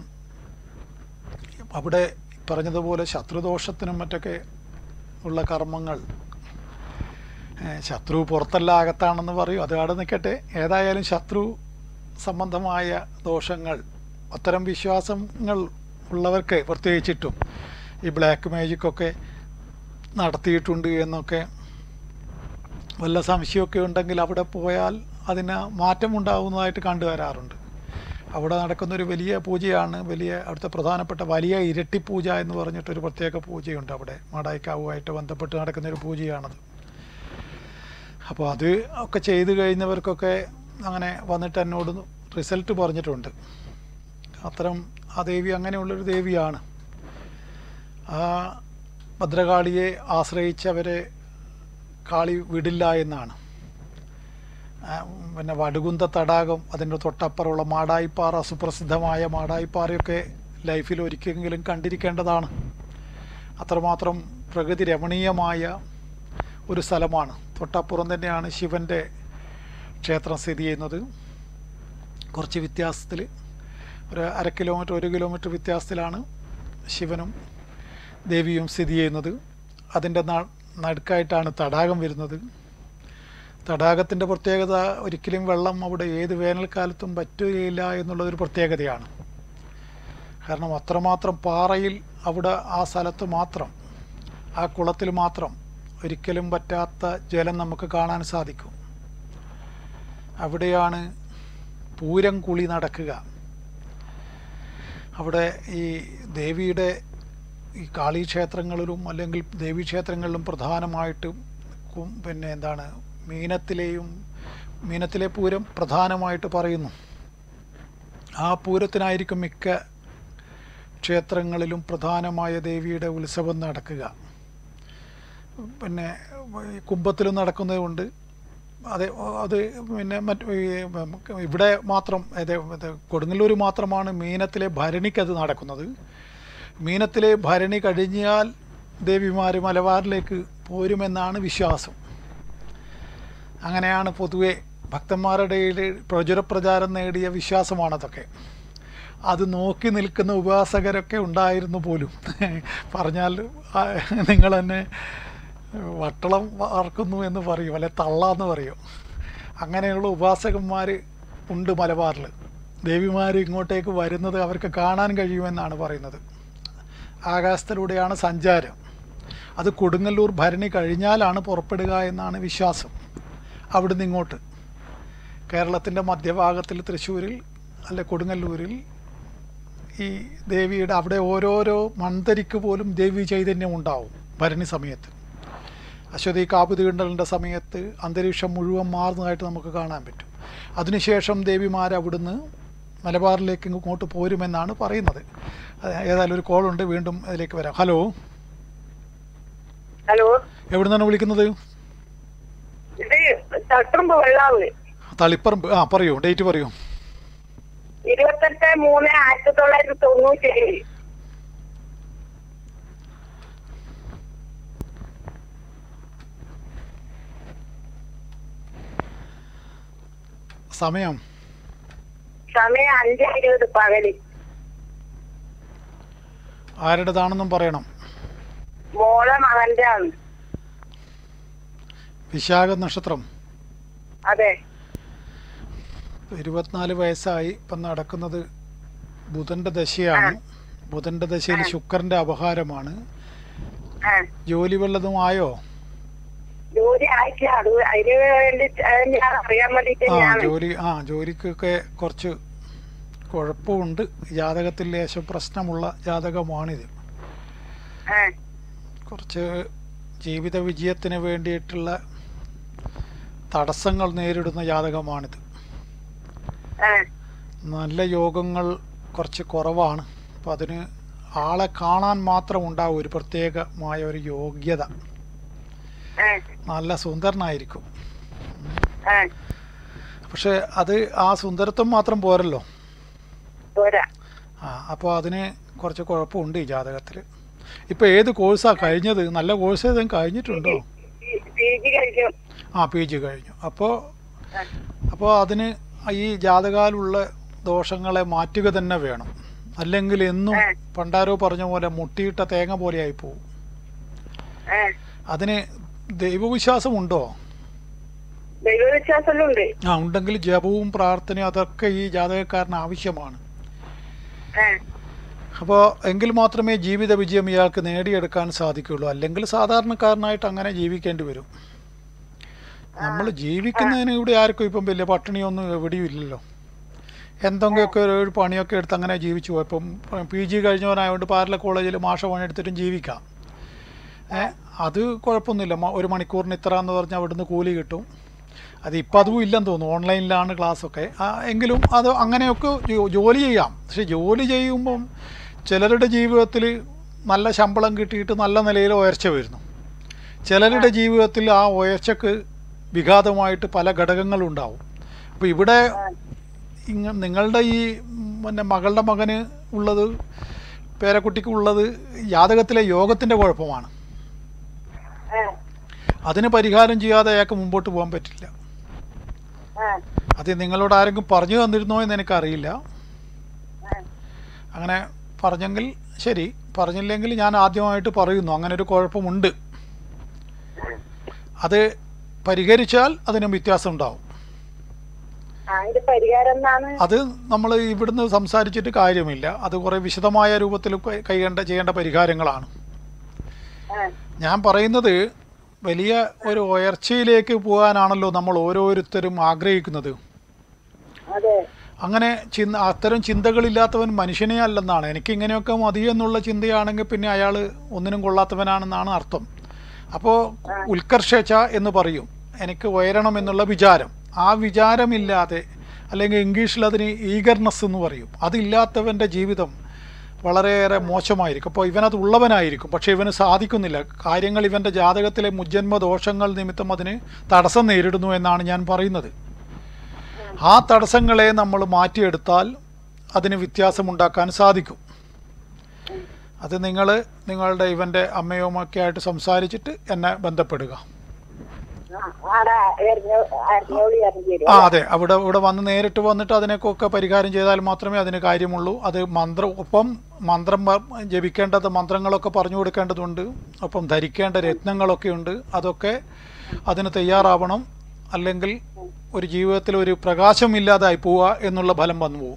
അവിടെ പറഞ്ഞതുപോലെ ശത്രുദോഷത്തിനും മറ്റൊക്കെ ഉള്ള കർമ്മങ്ങൾ ഏ, ശത്രു പുറത്തല്ല അകത്താണെന്ന് പറയും അത് അവിടെ നിൽക്കട്ടെ ഏതായാലും ശത്രു സംബന്ധമായ ദോഷങ്ങൾ അത്തരം വിശ്വാസങ്ങൾ ഉള്ളവർക്ക് പ്രത്യേകിച്ചിട്ടും ഈ ബ്ലാക്ക് മാജിക്കൊക്കെ നടത്തിയിട്ടുണ്ട് എന്നൊക്കെ വല്ല സംശയമൊക്കെ ഉണ്ടെങ്കിൽ അവിടെ പോയാൽ അതിന് മാറ്റമുണ്ടാകുന്നതായിട്ട് കണ്ടുവരാറുണ്ട് അവിടെ നടക്കുന്ന ഒരു വലിയ പൂജയാണ് വലിയ അവിടുത്തെ പ്രധാനപ്പെട്ട വലിയ ഇരട്ടി പൂജ എന്ന് പറഞ്ഞിട്ടൊരു പ്രത്യേക പൂജയുണ്ട് അവിടെ മാടായിക്കാവുമായിട്ട് ബന്ധപ്പെട്ട് നടക്കുന്ന ഒരു പൂജയാണത് അപ്പോൾ അത് ഒക്കെ ചെയ്തു കഴിഞ്ഞവർക്കൊക്കെ അങ്ങനെ വന്നിട്ട് എന്നോട് റിസൾട്ട് പറഞ്ഞിട്ടുണ്ട് അത്തരം ആ ദേവി അങ്ങനെയുള്ളൊരു ദേവിയാണ് ആ ഭദ്രകാളിയെ ആശ്രയിച്ചവരെ കാളി വിടില്ല എന്നാണ് ആ, പിന്നെ വടുകുന്ത തടാകം അതിൻ്റെ തൊട്ടപ്പുറമുള്ള മാടായിപ്പാറ സുപ്രസിദ്ധമായ മാടായിപ്പാറയൊക്കെ ലൈഫിൽ ഒരിക്കലെങ്കിലും കണ്ടിരിക്കേണ്ടതാണ് അത്രമാത്രം പ്രകൃതി രമണീയമായ ഒരു സ്ഥലമാണ് തൊട്ടപ്പുറം തന്നെയാണ് ശിവൻ്റെ ക്ഷേത്രം സ്ഥിതി ചെയ്യുന്നത് കുറച്ച് വ്യത്യാസത്തിൽ ഒരു അര കിലോമീറ്റർ ഒരു കിലോമീറ്റർ വ്യത്യാസത്തിലാണ് ശിവനും ദേവിയും സ്ഥിതി ചെയ്യുന്നത് അതിൻ്റെ ന- നടുക്കായിട്ടാണ് തടാകം വരുന്നത് തടാകത്തിൻ്റെ പ്രത്യേകത ഒരിക്കലും വെള്ളം അവിടെ ഏത് വേനൽക്കാലത്തും പറ്റുകയില്ല എന്നുള്ളതൊരു പ്രത്യേകതയാണ് കാരണം അത്രമാത്രം പാറയിൽ അവിടെ ആ സ്ഥലത്ത് മാത്രം ആ കുളത്തിൽ മാത്രം ഒരിക്കലും പറ്റാത്ത ജലം നമുക്ക് കാണാൻ സാധിക്കും അവിടെയാണ് പൂരം കുളി നടക്കുക അവിടെ ഈ ദേവിയുടെ ഈ കാളീക്ഷേത്രങ്ങളിലും അല്ലെങ്കിൽ ദേവീക്ഷേത്രങ്ങളിലും പ്രധാനമായിട്ടും കും- പിന്നെ എന്താണ് മീനത്തിലെയും മീനത്തിലെ പൂരം പ്രധാനമായിട്ട് പറയുന്നു ആ പൂരത്തിനായിരിക്കും മിക്ക ക്ഷേത്രങ്ങളിലും പ്രധാനമായ ദേവിയുടെ ഉത്സവം നടക്കുക പിന്നെ ഈ കുംഭത്തിലും നടക്കുന്നതുകൊണ്ട് അതെ അത് പിന്നെ മറ്റ് ഈ നമുക്ക് ഇവിടെ മാത്രം അതെ ഇത് കൊടുങ്ങല്ലൂർ മാത്രമാണ് മീനത്തിലെ ഭരണിക്കത് നടക്കുന്നത് മീനത്തിലെ ഭരണി കഴിഞ്ഞാൽ ദേവിമാർ മലബാറിലേക്ക് പോരുമെന്നാണ് വിശ്വാസം അങ്ങനെയാണ് പൊതുവെ ഭക്തന്മാരുടെ ഇടയിൽ പ്രചുരപ്രചാരം നേടിയ വിശ്വാസമാണതൊക്കെ അത് നോക്കി നിൽക്കുന്ന ഉപാസകരൊക്കെ ഉണ്ടായിരുന്നു പോലും പറഞ്ഞാൽ ആ, നിങ്ങൾ തന്നെ വട്ടളം വാർക്കുന്നു എന്ന് പറയും അല്ലെ തള്ളാന്ന് പറയും അങ്ങനെയുള്ള ഉപാസകന്മാർ ഉണ്ട് മലബാറിൽ ദേവിമാർ ഇങ്ങോട്ടേക്ക് വരുന്നത് അവർക്ക് കാണാൻ കഴിയുമെന്നാണ് പറയുന്നത് ആകാശത്തിലൂടെയാണ് സഞ്ചാരം അത് കൊടുങ്ങല്ലൂർ ഭരണി കഴിഞ്ഞാലാണ് പുറപ്പെടുക എന്നാണ് വിശ്വാസം അവിടുന്ന് ഇങ്ങോട്ട് കേരളത്തിൻ്റെ മധ്യഭാഗത്തിൽ തൃശ്ശൂരിൽ അല്ല കൊടുങ്ങല്ലൂരിൽ ഈ ദേവിയുടെ അവിടെ ഓരോരോ മൺതരിക്ക് പോലും ദേവി ചൈതന്യം ഉണ്ടാവും ഭരണി സമയത്ത് അശ്വതി കാപ്പ് തീണ്ടലിൻ്റെ സമയത്ത് അന്തരീക്ഷം മുഴുവൻ മാറുന്നതായിട്ട് നമുക്ക് കാണാൻ പറ്റും അതിനുശേഷം ദേവിമാർ അവിടുന്ന് മലബാറിലേക്ക് ഇങ്ങോട്ട് പോരുമെന്നാണ് പറയുന്നത് അത് ഏതായാലും ഒരു കോളുണ്ട് വീണ്ടും അതിലേക്ക് വരാം ഹലോ ഹലോ എവിടെ നിന്നാണ് വിളിക്കുന്നത് ഇത് തട്ടുമ്പ് വെള്ളാവ് തളിപ്പറമ്പ് ആ പറയൂ ഡേറ്റ് പറയൂ ഇരുപത്തെട്ട് മൂന്ന് ആയിരത്തി തൊള്ളായിരത്തി തൊണ്ണൂറ്റി ഏഴ് സമയം സമയം അഞ്ച് ഇരുപത് പകല് ആരുടേതാണെന്നും പറയണം മോളെ മകന്റെ ആണ് വിശാഖ നക്ഷത്രം അതെ ഇരുപത്തിനാല് വയസ്സായി ഇപ്പം നടക്കുന്നത് ബുധൻ്റെ ദശയാണ് ബുധൻ്റെ ദശയിൽ ശുക്രൻ്റെ അപഹാരമാണ് ആ ജോലി വല്ലതും ആയോ ജോലി ആയിട്ടില്ല അത് അതിന് വേണ്ടി ഞാൻ അറിയാൻ വേണ്ടിട്ട് ആ ഞാൻ ജോലി ആ ജോലിക്കൊക്കെ കുറച്ച് കുഴപ്പമുണ്ട് ജാതകത്തിൽ ലേശം പ്രശ്നമുള്ള ജാതകമാണിത് ആ കുറച്ച് ജീവിത വിജയത്തിന് വേണ്ടിയിട്ടുള്ള തടസ്സങ്ങൾ നേരിടുന്ന ജാതകമാണിത് ആ നല്ല യോഗങ്ങൾ കുറച്ച് കുറവാണ് അപ്പം അതിന് ആളെ കാണാൻ മാത്രം ഉണ്ടാവും ഒരു പ്രത്യേകമായ ഒരു യോഗ്യത ആ നല്ല സുന്ദരനായിരിക്കും ആ പക്ഷെ അത് ആ സുന്ദരത്വം മാത്രം പോരല്ലോ പോരാ ആ അപ്പോൾ അതിന് കുറച്ച് കുഴപ്പമുണ്ട് ഈ ജാതകത്തിൽ ഇപ്പോൾ ഏത് കോഴ്സാണ് കഴിഞ്ഞത് നല്ല കോഴ്സ് ഏതെങ്കിലും കഴിഞ്ഞിട്ടുണ്ടോ പി ജി കഴിഞ്ഞു ആ പി ജി കഴിഞ്ഞു അപ്പോൾ ആ. അപ്പോൾ അതിന് ഈ ജാതകാലുള്ള ദോഷങ്ങളെ മാറ്റുക തന്നെ വേണം അല്ലെങ്കിൽ എന്നും ആ. പണ്ടാരോ പറഞ്ഞ പോലെ മുട്ടിയിട്ട തേങ്ങ പോലെയായി പോകും ആ അതിന് ദൈവവിശ്വാസമുണ്ടോ ദൈവവിശ്വാസമുണ്ട് ആ ഉണ്ടെങ്കിൽ ജപവും പ്രാർത്ഥനയും അതൊക്കെ ഈ ജാതകക്കാരന് ആവശ്യമാണ് ആ അപ്പോൾ എങ്കിൽ മാത്രമേ ജീവിത വിജയം ഇയാൾക്ക് നേടിയെടുക്കാൻ സാധിക്കുകയുള്ളൂ അല്ലെങ്കിൽ സാധാരണക്കാരനായിട്ട് അങ്ങനെ ജീവിക്കേണ്ടി വരും നമ്മൾ ജീവിക്കുന്നതിന് ഇവിടെ ആർക്കും ഇപ്പം വലിയ പട്ടിണിയൊന്നും എവിടെയും ഇല്ലല്ലോ എന്തെങ്കിലുമൊക്കെ ഒരു ഒരു പണിയൊക്കെ എടുത്ത് അങ്ങനെ ജീവിച്ചു പോകും ഇപ്പം പി ജി കഴിഞ്ഞവനായതുകൊണ്ട് പാരല കോളേജിൽ മാഷ പണിയെടുത്തിട്ടും ജീവിക്കാം ഏ അത് കുഴപ്പമൊന്നുമില്ല മ- ഒരു മണിക്കൂറിന് ഇത്ര എന്ന് പറഞ്ഞാൽ അവിടുന്ന് കൂലി കിട്ടും അത് ഇപ്പം അതും ഇല്ലെന്ന് തോന്നുന്നു ഓൺലൈനിലാണ് ക്ലാസ്സൊക്കെ ആ, എങ്കിലും അത് അങ്ങനെയൊക്കെ ജോ- ജോലി ചെയ്യാം പക്ഷെ ജോലി ചെയ്യുമ്പം ചിലരുടെ ജീവിതത്തിൽ നല്ല ശമ്പളം കിട്ടിയിട്ട് നല്ല നിലയിൽ ഉയർച്ച വരുന്നു ചിലരുടെ ജീവിതത്തിൽ ആ ഉയർച്ചക്ക് വിഘാതമായിട്ട് പല ഘടകങ്ങളുണ്ടാവും അപ്പോൾ ഇവിടെ ഇങ്ങ നിങ്ങളുടെ ഈ ഉം, പിന്നെ മകളുടെ മകന് ഉള്ളത് പേരക്കുട്ടിക്ക് ഉള്ളത് ജാതകത്തിലെ യോഗത്തിൻ്റെ കുഴപ്പമാണ് ആ അതിന് പരിഹാരം ചെയ്യാതെ അയാൾക്ക് മുമ്പോട്ട് പോകാൻ പറ്റില്ല ആ അത് നിങ്ങളോട് ആരെങ്കിലും പറഞ്ഞു തന്നിരുന്നോ എന്ന് എനിക്കറിയില്ല ആ അങ്ങനെ പറഞ്ഞെങ്കിൽ ശരി പറഞ്ഞില്ലെങ്കിൽ ഞാൻ ആദ്യമായിട്ട് പറയുന്നു അങ്ങനെ ഒരു കുഴപ്പമുണ്ട് അത് പരിഹരിച്ചാൽ അതിന് വ്യത്യാസം ഉണ്ടാവും ആ ഇത് പരിഹാരം എന്നാണ് അത് നമ്മൾ ഇവിടുന്ന് സംസാരിച്ചിട്ട് കാര്യമില്ല അത് കുറേ വിശദമായ രൂപത്തിൽ കൈ- കൈകണ്ട ചെയ്യേണ്ട പരിഹാരങ്ങളാണ് ആ ഞാൻ പറയുന്നത് വലിയ ഒരു ഉയർച്ചയിലേക്ക് പോകാനാണല്ലോ നമ്മൾ ഓരോരുത്തരും ആഗ്രഹിക്കുന്നത് അതെ അങ്ങനെ ചിന്ത അത്തരം ചിന്തകളില്ലാത്തവൻ മനുഷ്യനെ അല്ലെന്നാണ് എനിക്ക് ഇങ്ങനെയൊക്കെ മതി എന്നുള്ള ചിന്തയാണെങ്കിൽ പിന്നെ അയാൾ ഒന്നിനും കൊള്ളാത്തവനാണെന്നാണ് അർത്ഥം അപ്പോൾ ഉത്കർഷേച്ഛ എന്ന് പറയും എനിക്ക് ഉയരണം എന്നുള്ള വിചാരം ആ വിചാരമില്ലാതെ അല്ലെങ്കിൽ ഇംഗ്ലീഷിൽ അതിന് ഈഗർനെസ് എന്ന് പറയും അതില്ലാത്തവൻ്റെ ജീവിതം വളരെയേറെ മോശമായിരിക്കും അപ്പോൾ ഇവനത് ഉള്ളവനായിരിക്കും പക്ഷേ ഇവന് സാധിക്കുന്നില്ല കാര്യങ്ങൾ ഇവൻ്റെ ജാതകത്തിലെ മുജ്ജന്മ ദോഷങ്ങൾ നിമിത്തം അതിന് തടസ്സം നേരിടുന്നു എന്നാണ് ഞാൻ പറയുന്നത് ആ തടസ്സങ്ങളെ നമ്മൾ മാറ്റിയെടുത്താൽ അതിന് വ്യത്യാസമുണ്ടാക്കാൻ സാധിക്കും അത് നിങ്ങൾ നിങ്ങളുടെ ഇവൻ്റെ അമ്മയുമൊക്കെ ആയിട്ട് സംസാരിച്ചിട്ട് എന്നെ ബന്ധപ്പെടുക ആ, ആടെ എരഞ്ഞോ- അരഞ്ഞോളി അറിഞ്ഞു ആ അതെ അവിടെ ഇവിടെ വന്ന് നേരിട്ട് വന്നിട്ട് അതിനൊക്കെ പരിഹാരം ചെയ്താൽ മാത്രമേ അതിന് കാര്യമുള്ളൂ അത് മന്ത്രം ഒപ്പം മന്ത്രം പ- ജപിക്കേണ്ടത് മന്ത്രങ്ങളൊക്കെ പറഞ്ഞു കൊടുക്കേണ്ടതുണ്ട് ഒപ്പം ധരിക്കേണ്ട രത്നങ്ങളൊക്കെ ഉണ്ട് അതൊക്കെ അതിന് തയ്യാറാവണം അല്ലെങ്കിൽ ഒരു ജീവിതത്തിൽ ഒരു പ്രകാശമില്ലാതായി പോവുക എന്നുള്ള ഫലം വന്നു പോകും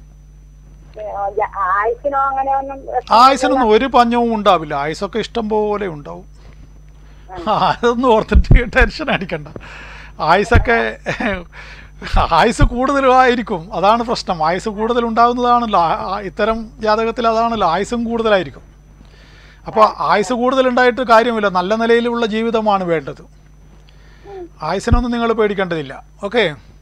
ആയുസിനോ അങ്ങനെ ഒന്നും ആയുസിനൊന്നും ഒരു പഞ്ഞവും ഉണ്ടാവില്ല ആയുസൊക്കെ ഇഷ്ടം പോലെ ഉണ്ടാവും ആ, അതൊന്നും ഓർത്തിട്ട് ടെൻഷൻ അടിക്കണ്ട ആയുസൊക്കെ ആയുസ് കൂടുതലായിരിക്കും അതാണ് പ്രശ്നം ആയുസ് കൂടുതൽ ഉണ്ടാകുന്നതാണല്ലോ ആ- ആ- ഇത്തരം ജാതകത്തിൽ അതാണല്ലോ ആയുസും കൂടുതലായിരിക്കും അപ്പോൾ ആയുസ് കൂടുതലുണ്ടായിട്ട് കാര്യമില്ല നല്ല നിലയിലുള്ള ജീവിതമാണ് വേണ്ടത് ആയുസിനൊന്നും നിങ്ങൾ പേടിക്കേണ്ടതില്ല ഓക്കെ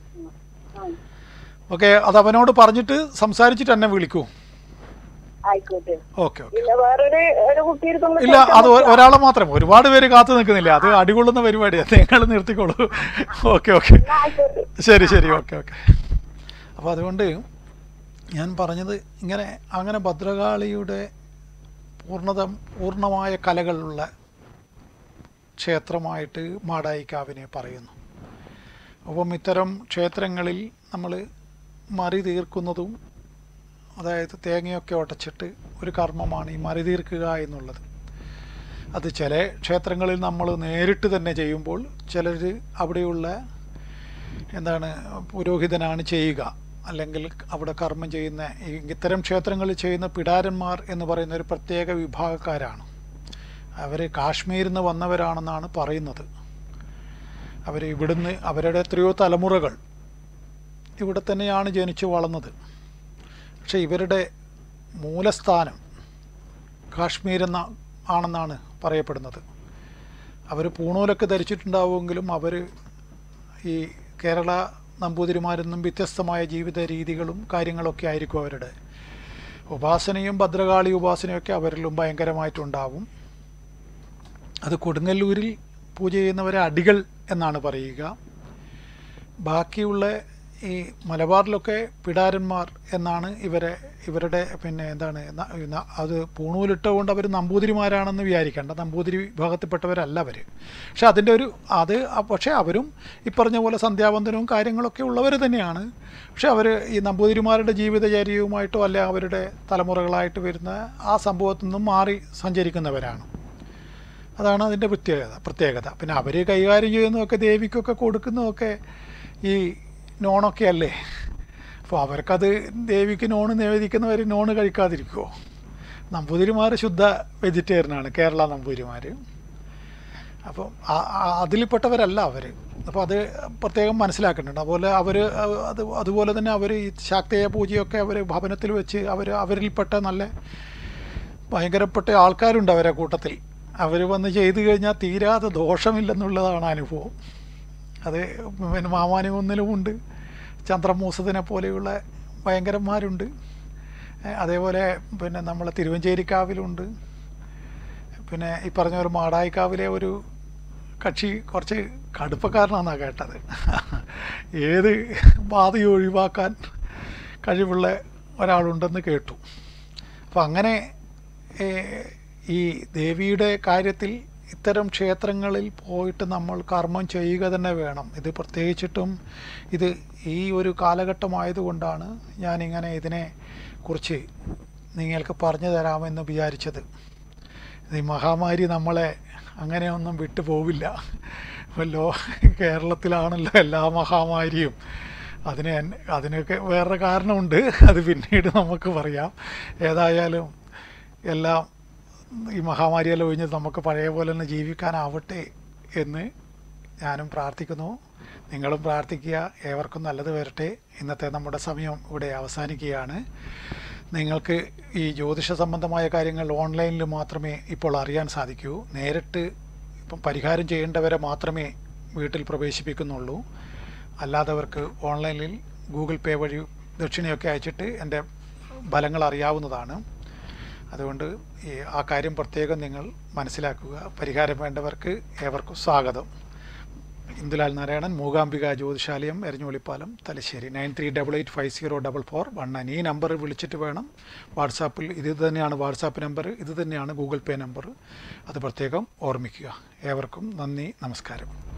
ഓക്കെ അത് അവനോട് പറഞ്ഞിട്ട് സംസാരിച്ചിട്ട് എന്നെ വിളിക്കൂ ആയിക്കോട്ടെ ഓക്കെ ഓക്കെ പിന്നെ വേറൊരു ഒരു കുട്ടി ഇല്ല അത് ഒ- ഒരാളെ മാത്രം ഒരുപാട് പേര് കാത്തു നിൽക്കുന്നില്ല അത് അടികൊള്ളുന്ന പരിപാടിയാണ് നിങ്ങൾ നിർത്തിക്കോളൂ ഓക്കെ ഓക്കെ ആയിക്കോട്ടെ ശരി ശരി ഓക്കെ ഓക്കെ അപ്പോൾ അതുകൊണ്ട് ഞാൻ പറഞ്ഞത് ഇങ്ങനെ അങ്ങനെ ഭദ്രകാളിയുടെ പൂർണ്ണത പൂർണ്ണമായ കലകളുള്ള ക്ഷേത്രമായിട്ട് മാടായിക്കാവിനെ പറയുന്നു അപ്പം ഇത്തരം ക്ഷേത്രങ്ങളിൽ നമ്മൾ മറി തീർക്കുന്നതും അതായത് തേങ്ങയൊക്കെ ഉടച്ചിട്ട് ഒരു കർമ്മമാണ് ഈ മറി തീർക്കുക എന്നുള്ളത് അത് ചില ക്ഷേത്രങ്ങളിൽ നമ്മൾ നേരിട്ട് തന്നെ ചെയ്യുമ്പോൾ ചിലർ അവിടെയുള്ള എന്താണ് പുരോഹിതനാണ് ചെയ്യുക അല്ലെങ്കിൽ അവിടെ കർമ്മം ചെയ്യുന്ന ഈ ഇത്തരം ക്ഷേത്രങ്ങളിൽ ചെയ്യുന്ന പിടാരന്മാർ എന്ന് പറയുന്ന ഒരു പ്രത്യേക വിഭാഗക്കാരാണ് അവർ കാശ്മീരിൽ നിന്ന് വന്നവരാണെന്നാണ് പറയുന്നത് അവർ ഇവിടുന്ന് അവരുടെ എത്രയോ തലമുറകൾ ഇവിടെ തന്നെയാണ് ജനിച്ചു വളർന്നത് പക്ഷേ ഇവരുടെ മൂലസ്ഥാനം കാശ്മീർ എന്ന ആണെന്നാണ് പറയപ്പെടുന്നത് അവർ പൂണൂലൊക്കെ ധരിച്ചിട്ടുണ്ടാവുമെങ്കിലും അവർ ഈ കേരള നമ്പൂതിരിമാരിൽ നിന്നും വ്യത്യസ്തമായ ജീവിത രീതികളും കാര്യങ്ങളൊക്കെ ആയിരിക്കും അവരുടെ ഉപാസനയും ഭദ്രകാളി ഉപാസനയൊക്കെ അവരിലും ഭയങ്കരമായിട്ടുണ്ടാവും അത് കൊടുങ്ങല്ലൂരിൽ പൂജ ചെയ്യുന്നവരെ അടികൾ എന്നാണ് പറയുക ബാക്കിയുള്ള ഈ മലബാറിലൊക്കെ പിടാരന്മാർ എന്നാണ് ഇവരെ ഇവരുടെ പിന്നെ എന്താണ് ന- ന- അത് പൂണൂലിട്ടുകൊണ്ട് അവർ നമ്പൂതിരിമാരാണെന്ന് വിചാരിക്കേണ്ട നമ്പൂതിരി വിഭാഗത്തിൽപ്പെട്ടവരല്ല അവർ പക്ഷെ അതിൻ്റെ ഒരു അത് അ- പക്ഷേ അവരും ഈ പറഞ്ഞ പോലെ സന്ധ്യാവന്തനവും കാര്യങ്ങളൊക്കെ ഉള്ളവർ തന്നെയാണ് പക്ഷെ അവർ ഈ നമ്പൂതിരിമാരുടെ ജീവിതചര്യവുമായിട്ടോ അല്ലെ അവരുടെ തലമുറകളായിട്ട് വരുന്ന ആ സംഭവത്തിൽ നിന്നും മാറി സഞ്ചരിക്കുന്നവരാണ് അതാണ് അതിൻ്റെ പ്രത്യേകത പ്രത്യേകത പിന്നെ അവർ കൈകാര്യം ചെയ്യുന്നതൊക്കെ ദേവിക്കൊക്കെ കൊടുക്കുന്നതൊക്കെ ഈ നോണൊക്കെ അല്ലേ അപ്പോൾ അവർക്കത് ദേവിക്ക് നോണ് നിവേദിക്കുന്നവർ നോണ് കഴിക്കാതിരിക്കുമോ നമ്പൂതിരിമാർ ശുദ്ധ വെജിറ്റേറിയനാണ് കേരള നമ്പൂതിരിമാർ അപ്പോൾ അതിൽപ്പെട്ടവരല്ല അവർ അപ്പോൾ അത് പ്രത്യേകം മനസ്സിലാക്കുന്നുണ്ട് അതുപോലെ അവർ അത് അതുപോലെ തന്നെ അവർ ഈ ശാക്തേയ പൂജയൊക്കെ അവർ ഭവനത്തിൽ വെച്ച് അവർ അവരിൽപ്പെട്ട നല്ല ഭയങ്കരപ്പെട്ട ആൾക്കാരുണ്ട് അവരെ കൂട്ടത്തിൽ അവർ വന്ന് ചെയ്തു കഴിഞ്ഞാൽ തീരാതെ ദോഷമില്ലെന്നുള്ളതാണ് അനുഭവം അത് പിന്നെ മാമാനുകുന്നിലുമുണ്ട് ചന്ദ്രമൂസത്തിനെ പോലെയുള്ള ഭയങ്കരന്മാരുണ്ട് ഏ, അതേപോലെ പിന്നെ നമ്മളെ തിരുവഞ്ചേരിക്കാവിലുണ്ട് പിന്നെ ഈ പറഞ്ഞ ഒരു മാടായിക്കാവിലെ ഒരു കക്ഷി കുറച്ച് കടുപ്പക്കാരനാണെന്നാണ് കേട്ടത് ഏത് ബാധയും ഒഴിവാക്കാൻ കഴിവുള്ള ഒരാളുണ്ടെന്ന് കേട്ടു അപ്പം അങ്ങനെ ഏ, ഈ ദേവിയുടെ കാര്യത്തിൽ ഇത്തരം ക്ഷേത്രങ്ങളിൽ പോയിട്ട് നമ്മൾ കർമ്മം ചെയ്യുക തന്നെ വേണം ഇത് പ്രത്യേകിച്ചിട്ടും ഇത് ഈ ഒരു കാലഘട്ടമായതുകൊണ്ടാണ് ഞാനിങ്ങനെ ഇതിനെ കുറിച്ച് നിങ്ങൾക്ക് പറഞ്ഞു തരാമെന്ന് വിചാരിച്ചത് ഈ മഹാമാരി നമ്മളെ അങ്ങനെയൊന്നും വിട്ടു പോവില്ല വല്ലോ കേരളത്തിലാണല്ലോ എല്ലാ മഹാമാരിയും അതിന് എൻ- അതിനൊക്കെ വേറെ കാരണമുണ്ട് അത് പിന്നീട് നമുക്ക് പറയാം ഏതായാലും എല്ലാം ഈ മഹാമാരിയെല്ലാം ഒഴിഞ്ഞ് നമുക്ക് പഴയ പോലെ തന്നെ ജീവിക്കാനാവട്ടെ എന്ന് ഞാനും പ്രാർത്ഥിക്കുന്നു നിങ്ങളും പ്രാർത്ഥിക്കുക ഏവർക്കും നല്ലത് വരട്ടെ ഇന്നത്തെ നമ്മുടെ സമയം ഇവിടെ അവസാനിക്കുകയാണ് നിങ്ങൾക്ക് ഈ ജ്യോതിഷ സംബന്ധമായ കാര്യങ്ങൾ ഓൺലൈനിൽ മാത്രമേ ഇപ്പോൾ അറിയാൻ സാധിക്കൂ നേരിട്ട് ഇപ്പം പരിഹാരം ചെയ്യേണ്ടവരെ മാത്രമേ വീട്ടിൽ പ്രവേശിപ്പിക്കുന്നുള്ളൂ അല്ലാത്തവർക്ക് ഓൺലൈനിൽ ഗൂഗിൾ പേ വഴി ദക്ഷിണയൊക്കെ അയച്ചിട്ട് എൻ്റെ ഫലങ്ങൾ അറിയാവുന്നതാണ് അതുകൊണ്ട് ഈ ആ കാര്യം പ്രത്യേകം നിങ്ങൾ മനസ്സിലാക്കുക പരിഹാരം വേണ്ടവർക്ക് ഏവർക്കും സ്വാഗതം Indulal Narayanan Mookambika Jyothishalayam Eranjolipalam Thalassery nine three double eight five zero double four one nine ഈ നമ്പർ വിളിച്ചിട്ട് വേണം വാട്സാപ്പിൽ ഇത് തന്നെയാണ് വാട്സാപ്പ് നമ്പർ ഇത് തന്നെയാണ് ഗൂഗിൾ പേ നമ്പർ അത് പ്രത്യേകം ഓർമ്മിക്കുക ഏവർക്കും നന്ദി നമസ്കാരം